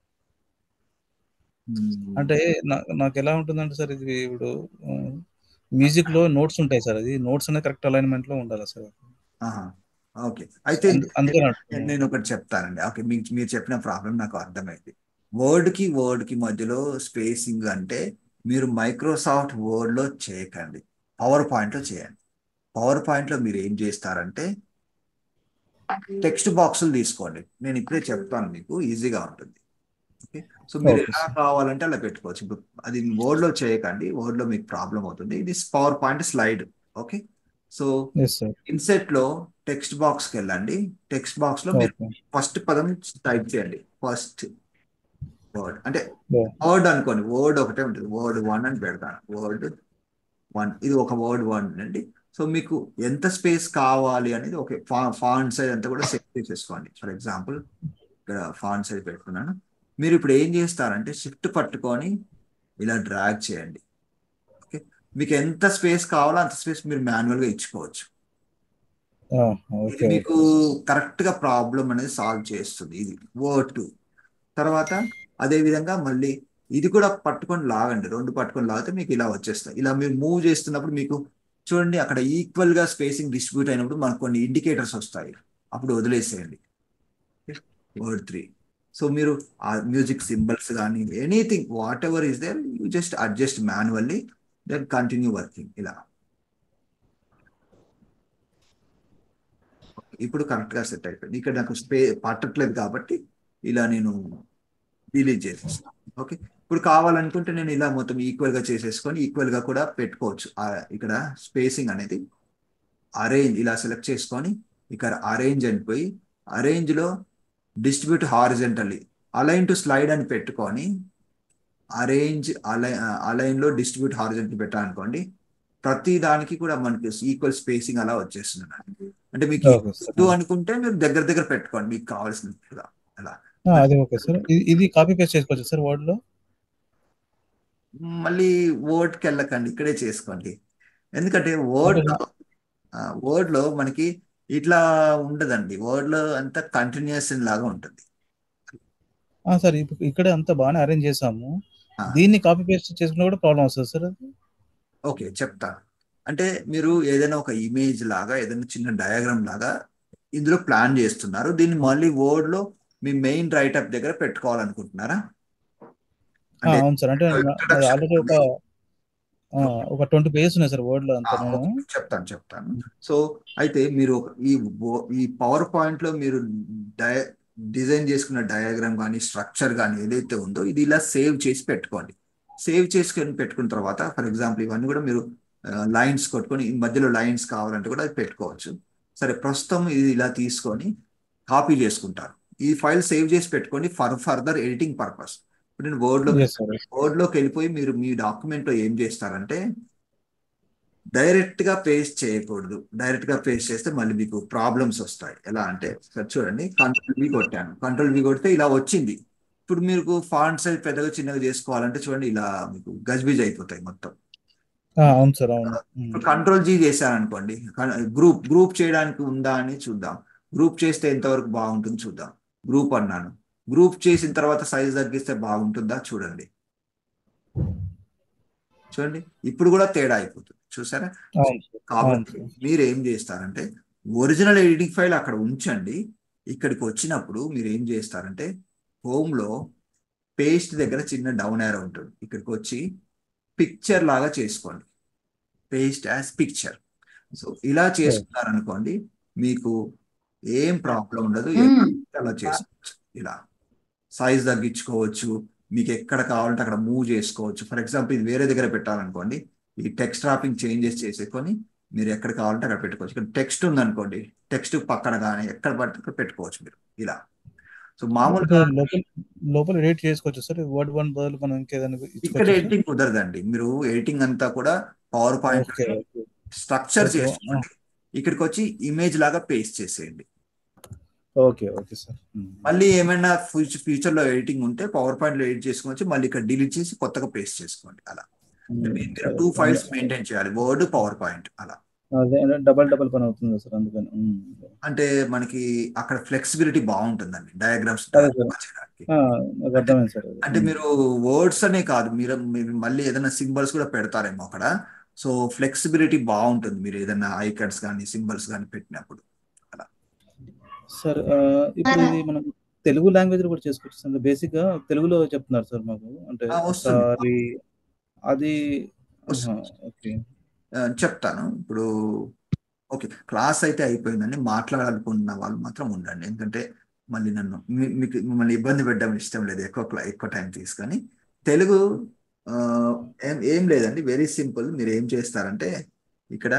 Hmm. అంటే నా- నాకు ఎలా ఉంటుందంటే సార్ ఇది ఇప్పుడు మ్యూజిక్ లో నోట్స్ ఉంటాయి సార్ అది నోట్స్ అనేది కరెక్ట్ అలైన్మెంట్ లో ఉండాలి సార్ ఆహా. ఓకే అయితే అందు- అందుకని నేను అంటున్నాను. నేను ఒకటి చెప్తానండి ఓకే మీకు మీరు చెప్పిన ప్రాబ్లం నాకు అర్థమైంది వర్డ్ కి వర్డ్ కి మధ్యలో స్పేసింగ్ అంటే మీరు మైక్రోసాఫ్ట్ వర్డ్ లో చేయకండి పవర్ పాయింట్ లో చేయండి పవర్ పాయింట్ లో మీరు ఏం చేస్తారంటే టెక్స్ట్ బాక్సులు తీసుకోండి నేను ఇప్పుడే చెప్తాను మీకు ఈజీగా ఉంటుంది ఓకే సో మీరు Okay, ఎలా sir. కావాలంటే అలా పెట్టుకోవచ్చు ఇప్పుడు అది వర్డ్ లో చేయకండి వర్డ్ లో మీకు ప్రాబ్లం అవుతుంది ఇది PowerPoint slide okay so yes sir insert లో టెక్స్ట్ బాక్స్ కి వెళ్ళండి టెక్స్ట్ బాక్స్ లో మీరు ఓకే ఫస్ట్ పదం టైప్ చేయండి ఫస్ట్ వర్డ్ అంటే Yeah. వర్డ్ అనుకోండి వర్డ్ ఒకటే ఉంటుంది వర్డ్ వన్ అని పెడతాను వర్డ్ వన్ ఇది ఒక వర్డ్ వన్ అండి సో మీకు ఎంత స్పేస్ కావాలి అనేది ఒక ఫాంట్ సైజ్ అంతా కూడా సెట్ చేసేసుకోండి ఫర్ ఎగ్జాంపుల్ ఇక్కడ ఫాంట్ సైజ్ పెట్టుకున్నాను మీరు ఇప్పుడు ఏం చేస్తారంటే షిఫ్ట్ పట్టుకొని ఇలా డ్రాగ్ చేయండి ఓకే మీకు ఎంత స్పేస్ కావాలో అంత స్పేస్ మీరు మాన్యువల్ గా ఇచ్చుకోవచ్చు ఇది ఓకే మీకు కరెక్ట్ గా ప్రాబ్లం అనేది సాల్వ్ చేస్తుంది ఇది వర్డ్ టూ తర్వాత అదే విధంగా మళ్ళీ ఇది కూడా పట్టుకొని లాగండి రెండు పట్టుకొని లాగితే మీకు ఇలా వచ్చేస్తాయి ఇలా మీరు మూవ్ చేస్తున్నప్పుడు మీకు చూడండి అక్కడ ఈక్వల్ గా స్పేసింగ్ డిస్ట్రిబ్యూట్ అయినప్పుడు మనకు కొన్ని ఇండికేటర్స్ వస్తాయి అప్పుడు వదిలేసేయండి వర్డ్ త్రీ సో మీరు ఆ మ్యూజిక్ సింబల్స్ కానీ anything whatever is there you just adjust manually then continue working ఇలా ఇప్పుడు కరెక్ట్ గా సెట్ అయిపోయింది ఇక్కడ నాకు స్పే పట్టట్లేదు కాబట్టి ఇలా నేను డిలీట్ చేసేస్తాను ఓకే ఇప్పుడు కావాలనుకుంటే నేను ఇలా మొత్తం ఈక్వల్ గా చేసేసుకొని ఈక్వల్ గా కూడా పెట్టుకోవచ్చు ఆ, ఇక్కడ స్పేసింగ్ అనేది అరేంజ్ ఇలా సెలెక్ట్ చేసుకొని ఇక్కడ అరేంజ్ అని పోయి అరేంజ్ లో distribute horizontally align to slide అని పెట్టుకొని అరేంజ్ అలై అలైన్ లో డిస్ట్రిబ్యూట్ హారిజెంటల్ పెట్టాలనుకోండి ప్రతి దానికి కూడా మనకి ఈక్వల్ స్పేసింగ్ అలా వచ్చేస్తుంది అన్నమాట. అంటే మీకు ఓకే సార్ వద్దు అనుకుంటే మీరు దగ్గర దగ్గర పెట్టుకోండి మీకు కావాల్సినట్టుగా అలా ఆ, అది ఓకే సార్ ఇది- ఇది కాపీ పేస్ట్ చేసుకోవచ్చు సార్ వర్డ్ లో మళ్ళీ వర్డ్ కి వెళ్ళకండి ఇక్కడే చేసుకోండి ఎందుకంటే వర్డ్ వర్డ్ లో మనకి ఇట్లా ఉండదండి వర్డ్ లో అంతా కంటిన్యూస్ లాగా ఉంటుంది ఆ, సార్ ఇప్పుడు ఇక్కడే అంతా బాగానే అరేంజ్ చేసాము ఆ. దీన్ని కాపీ పేస్ట్ చేసుకున్నా కూడా ప్రాబ్లం వస్తుంది సార్ అది ఓకే చెప్తాను అంటే మీరు ఏదైనా ఒక ఇమేజ్ లాగా ఏదైనా చిన్న డయాగ్రామ్ లాగా ఇందులో ప్లాన్ చేస్తున్నారు దీన్ని మళ్ళీ వర్డ్ లో మీ మెయిన్ రైటప్ దగ్గర పెట్టుకోవాలనుకుంటున్నారా ఆ, అంటే అవును సార్ అంటే నా- అది introduction ఆల్రెడీ ఒక ఆ, ఒక ట్వంటీ పేజెస్ ఉన్నాయి సార్ వర్డ్ లో ఆ, అంతా ఓకే, చెప్తాను చెప్తాను సో అయితే మీరు ఒక- ఈ wo- ఈ పవర్ పాయింట్ లో మీరు డయ డిజైన్ చేసుకున్న డయాగ్రామ్ కానీ స్ట్రక్చర్ కానీ ఏదైతే ఉందో ఇది ఇలా సేవ్ చేసి పెట్టుకోండి సేవ్ చేసుకొని పెట్టుకున్న తర్వాత ఫర్ ఎగ్జాంపుల్ ఇవన్నీ కూడా మీరు లైన్స్ కొట్టుకొని ఈ మధ్యలో లైన్స్ కావాలంటే కూడా అది పెట్టుకోవచ్చు సరే ప్రస్తుతం ఇది ఇలా తీసుకొని కాపీ చేసుకుంటారు ఈ ఫైల్ సేవ్ చేసి పెట్టుకోండి ఫర్ ఫర్దర్ ఎడిటింగ్ పర్పస్ ఇప్పుడు నేను వర్డ్ లో ఎస్ సార్ వర్డ్ లోకి వెళ్ళిపోయి మీరు మీ డాక్యుమెంట్ లో ఏం చేస్తారంటే డైరెక్ట్ గా పేస్ట్ చేయకూడదు డైరెక్ట్ గా పేస్ట్ చేస్తే మళ్ళీ మీకు ప్రాబ్లమ్స్ వస్తాయి ఎలా అంటే ఇక్కడ చూడండి కంట్రోల్ వి కొట్టాను కంట్రోల్ వి కొడితే ఇలా వచ్చింది ఇప్పుడు మీకు ఫాంట్ సైజ్ పెద్దగా చిన్నగా చేసుకోవాలంటే చూడండి ఇలా మీకు గజ్బిజ్ అయిపోతాయి మొత్తం ఆ, అవును సార్ అవును ఉమ్. ఇప్పుడు కంట్రోల్ జీ చేశాను అనుకోండి గ్రూప్ గ్రూప్ చేయడానికి ఉందా అని చూద్దాం గ్రూప్ చేస్తే ఎంతవరకు బాగుంటుంది చూద్దాం గ్రూప్ అన్నాను గ్రూప్ చేసిన తర్వాత సైజ్ తగ్గిస్తే బాగుంటుందా చూడండి చూడండి ఇప్పుడు కూడా తేడా అయిపోతుంది చూసారా అవును సార్ అవును కాబట్టి సార్ మీరు ఏం చేస్తారంటే ఒరిజినల్ ఎడిటింగ్ ఫైల్ అక్కడ ఉంచండి ఇక్కడికి వచ్చినప్పుడు మీరు ఏం చేస్తారంటే హోమ్ లో పేస్ట్ దగ్గర చిన్న డౌన్ యారో ఉంటుంది ఇక్కడికి వచ్చి పిక్చర్ లాగా చేసుకోండి పేస్ట్ యాజ్ పిక్చర్ సో ఇలా చేసుకున్నారనుకోండి మీకు ఏం ప్రాబ్లం ఉండదు మ్మ్. అలా చేసుకోవచ్చు ఇలా సైజ్ తగ్గించుకోవచ్చు మీకు ఎక్కడ కావాలంటే అక్కడ మూవ్ చేసుకోవచ్చు ఫర్ ఎగ్జాంపుల్ ఇది వేరే దగ్గర పెట్టాలనుకోండి ఈ టెక్స్ట్ డ్రాపింగ్ చేంజెస్ చేసేకొని మీరు ఎక్కడ కావాలంటే అక్కడ పెట్టుకోవచ్చు ఇక్కడ టెక్స్ట్ ఉందనుకోండి టెక్స్ట్ పక్కన కానీ ఎక్కడ పడితే అక్కడ పెట్టుకోవచ్చు మీరు ఇలా సో మామూలుగా అంటే లోపల లోపల ఎడిట్ చేసుకోవచ్చు సార్ వర్డ్ వన్ బదులు మనం ఇంకేదైనా ఇక్కడ ఇచ్చుకోవచ్చు సార్ ఎడిటింగ్ కుదరదండి మీరు ఎడిటింగ్ అంతా కూడా PowerPoint okay okay structure okay చేసుకోండి ఇక్కడికి వచ్చి ఇమేజ్ లాగా పేస్ట్ చేసేయండి ఓకే ఓకే సార్ ఉమ్. మళ్ళీ ఏమైనా ఫ్యూచర్ ఫ్యూచర్ లో ఎడిటింగ్ ఉంటే పవర్ పాయింట్ లో ఎడిట్ చేసుకోవచ్చు మళ్ళీ ఇక్కడ డిలీట్ చేసి కొత్తగా పేస్ట్ చేసుకోండి అలా ఉమ్. మీరు టూ ఫైల్స్ మెయింటైన్ చేయాలి వర్డ్ పవర్ పాయింట్ అలా అదే డబల్ డబల్ పని అవుతుంది సార్ అందుకని ఉమ్. అంటే మనకి అక్కడ ఫ్లెక్సిబిలిటీ బాగుంటుందండి డయాగ్రామ్స్ అదే సార్ చేయడానికి ఆ, నాకు అర్థమైంది సార్ అది అంటే ఉమ్. మీరు వర్డ్స్ అనే కాదు మీరు మీరు మళ్ళీ ఏదైనా సింబల్స్ కూడా పెడతారేమో అక్కడ సో ఫ్లెక్సిబిలిటీ బాగుంటుంది మీరు ఏదైనా ఐకన్స్ కానీ సింబల్స్ కానీ పెట్టినప్పుడు అలా సార్ ఆ, ఇప్పుడు ఇది మనం తెలుగు లాంగ్వేజ్ లో కూడా చేసుకోవచ్చు సార్ బేసిక్ గా తెలుగులో చెప్తున్నారు సార్ మాకు అంటే ఆ, వస్తుంది ఒకసారి అది వస్తుంది ఓకే ఆ, చెప్తాను ఇప్పుడు ఓకే క్లాస్ అయితే అయిపోయిందండి మాట్లాడాలనుకున్న వాళ్ళు మాత్రం ఉండండి ఎందుకంటే మళ్ళీ నన్ను మీ- మీకు మిమ్మల్ని ఇబ్బంది పెట్టడం ఇష్టం లేదు ఎక్కువ క్లా- ఎక్కువ టైం తీసుకొని తెలుగు ఆ, ఏం ఏం లేదండి వెరీ సింపుల్ మీరు ఏం చేస్తారంటే ఇక్కడ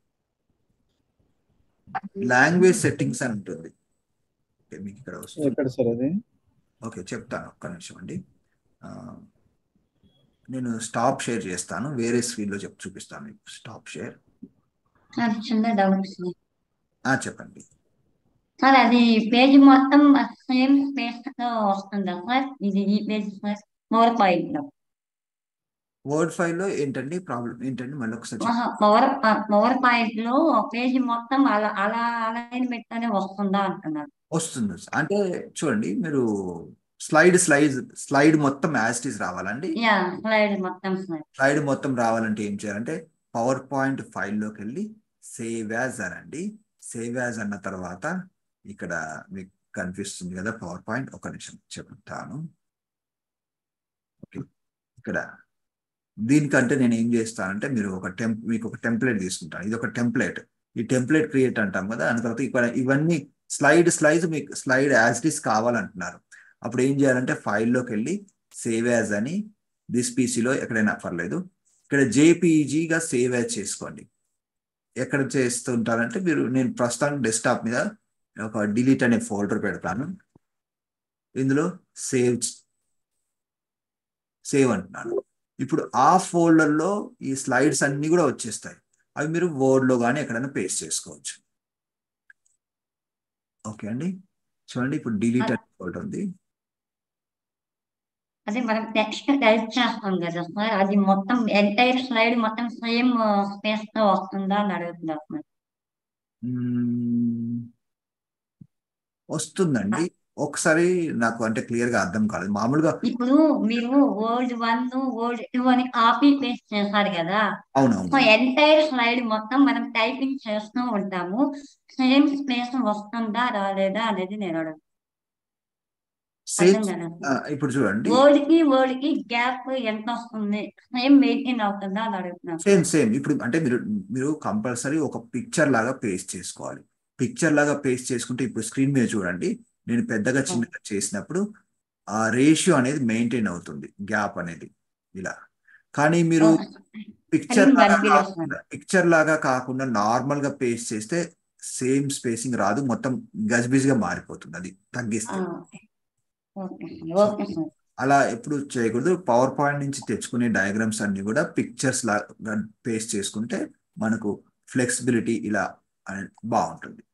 లాంగ్వేజ్ సెట్టింగ్స్ అని ఉంటుంది ఓకే, మీకు ఇక్కడ వస్తుంది ఎక్కడ సార్ అది ఓకే చెప్తాను ఒక్క నిమిషం అండి ఆ, నేను స్టాప్ షేర్ చేస్తాను వేరే స్క్రీన్లో చెప్ చూపిస్తాను మీకు స్టాప్ షేర్ సార్ చిన్న డౌట్ సార్ ఆ, చెప్పండి సార్ అది పేజ్ మొత్తం సేమ్ స్పేస్ తో వస్తుందా సార్ ఇది ఈ పేజ్ సార్ పవర్ పాయింట్ లో వర్డ్ ఫైల్లో ఏంటండి ప్రాబ్లం ఏంటండి మళ్ళీ ఒకసారి చెప్పండి. పవర్ పవర్ పాయింట్ లో పేజ్ మొత్తం అలా అలా అలైన్మెంట్ అనే వస్తుందా అంటున్నారు వస్తుంది అంటే చూడండి మీరు స్లైడ్ స్లైడ్ స్లైడ్ మొత్తం యాజిటీస్ రావాలండి యా స్లైడ్ మొత్తం సార్ స్లైడ్ మొత్తం రావాలంటే ఏం చేయాలంటే పవర్ పాయింట్ ఫైల్లోకి వెళ్ళి సేవ్ యాజ్ అనండి సేవ్ యాజ్ అన్న తర్వాత ఇక్కడ మీకు కనిపిస్తుంది కదా పవర్ పాయింట్ ఒక నిమిషం చెప్తాను ఓకే ఇక్కడ దీనికంటే నేను ఏం చేస్తానంటే మీరు ఒక టెంప్ మీకు ఒక టెంప్లెట్ తీసుకుంటాను ఇది ఒక టెంప్లెట్ ఈ టెంప్లెట్ క్రియేట్ అంటాం కదా దాని తర్వాత ఇక్కడ ఇవన్నీ స్లైడ్ స్లైడ్ మీకు స్లైడ్ యాజ్ ఇట్ ఈస్ కావాలంటున్నారు అప్పుడు ఏం చేయాలంటే ఫైల్లోకి వెళ్ళి సేవ్ యాజ్ అని దిస్ పీసీలో ఎక్కడైనా పర్లేదు ఇక్కడ జేపీజీగా సేవ్ యాజ్ చేసుకోండి ఎక్కడ చేస్తుంటారంటే మీరు నేను ప్రస్తుతానికి డెస్క్టాప్ మీద ఒక డిలీట్ అనే ఫోల్డర్ పెడతాను ఇందులో సేవ్ సేవ్ అంటున్నాను ఇప్పుడు ఆ ఫోల్డర్లో ఈ స్లైడ్స్ అన్ని కూడా వచ్చేస్తాయి అవి మీరు వర్డ్లో కానీ ఎక్కడైనా పేస్ట్ చేసుకోవచ్చు ఓకే అండి చూడండి ఇప్పుడు డిలీట్ అనే ఫోల్డర్ ఉంది అదే మనం టెక్స్ట్ టైప్ చేస్తాం కదా సార్ అది మొత్తం ఎంటైర్ స్లైడ్ మొత్తం సేమ్ స్పేస్ తో వస్తుందా అని అడుగుతున్నారు సార్ మ్మ్. వస్తుందండి ఒకసారి నాకు అంటే క్లియర్ గా అర్థం కాలేదు మామూలుగా ఇప్పుడు మీరు వర్డ్ వన్ వర్డ్ టూ అని కాపీ పేస్ట్ చేశారు కదా సో అవునవును ఎంటైర్ స్లైడ్ మొత్తం మనం టైపింగ్ చేస్తూ ఉంటాము సేమ్ స్పేస్ వస్తుందా రాలేదా అనేది నేను అడుగు సేమ్ అర్థం కదా ఇప్పుడు చూడండి వర్డ్ కి వర్డ్ కి గ్యాప్ ఎంత వస్తుంది సేమ్ మెయింటైన్ అవుతుందా అని అడుగుతున్నాను సేమ్ సేమ్ ఇప్పుడు అంటే మీరు మీరు కంపల్సరీ ఒక పిక్చర్ లాగా పేస్ట్ చేసుకోవాలి పిక్చర్ లాగా పేస్ట్ చేసుకుంటే ఇప్పుడు స్క్రీన్ మీద చూడండి నేను పెద్దగా చిన్నగా చేసినప్పుడు ఆ రేషియో అనేది మెయింటైన్ అవుతుంది గ్యాప్ అనేది ఇలా కానీ మీరు పిక్చర్ కానీ లాగా కనిపించదు. కాకుండా పిక్చర్ లాగా కాకుండా నార్మల్ గా పేస్ట్ చేస్తే సేమ్ స్పేసింగ్ రాదు మొత్తం గజిబిజిగా మారిపోతుంది అది తగ్గిస్తే ఓకే ఓకే సార్ అలా ఎప్పుడు చేయకూడదు పవర్ పాయింట్ నుంచి తెచ్చుకునే డయాగ్రామ్స్ అన్ని కూడా పిక్చర్స్ లాగా పేస్ట్ చేసుకుంటే మనకు ఫ్లెక్సిబిలిటీ ఇలా అనేది బాగుంటుంది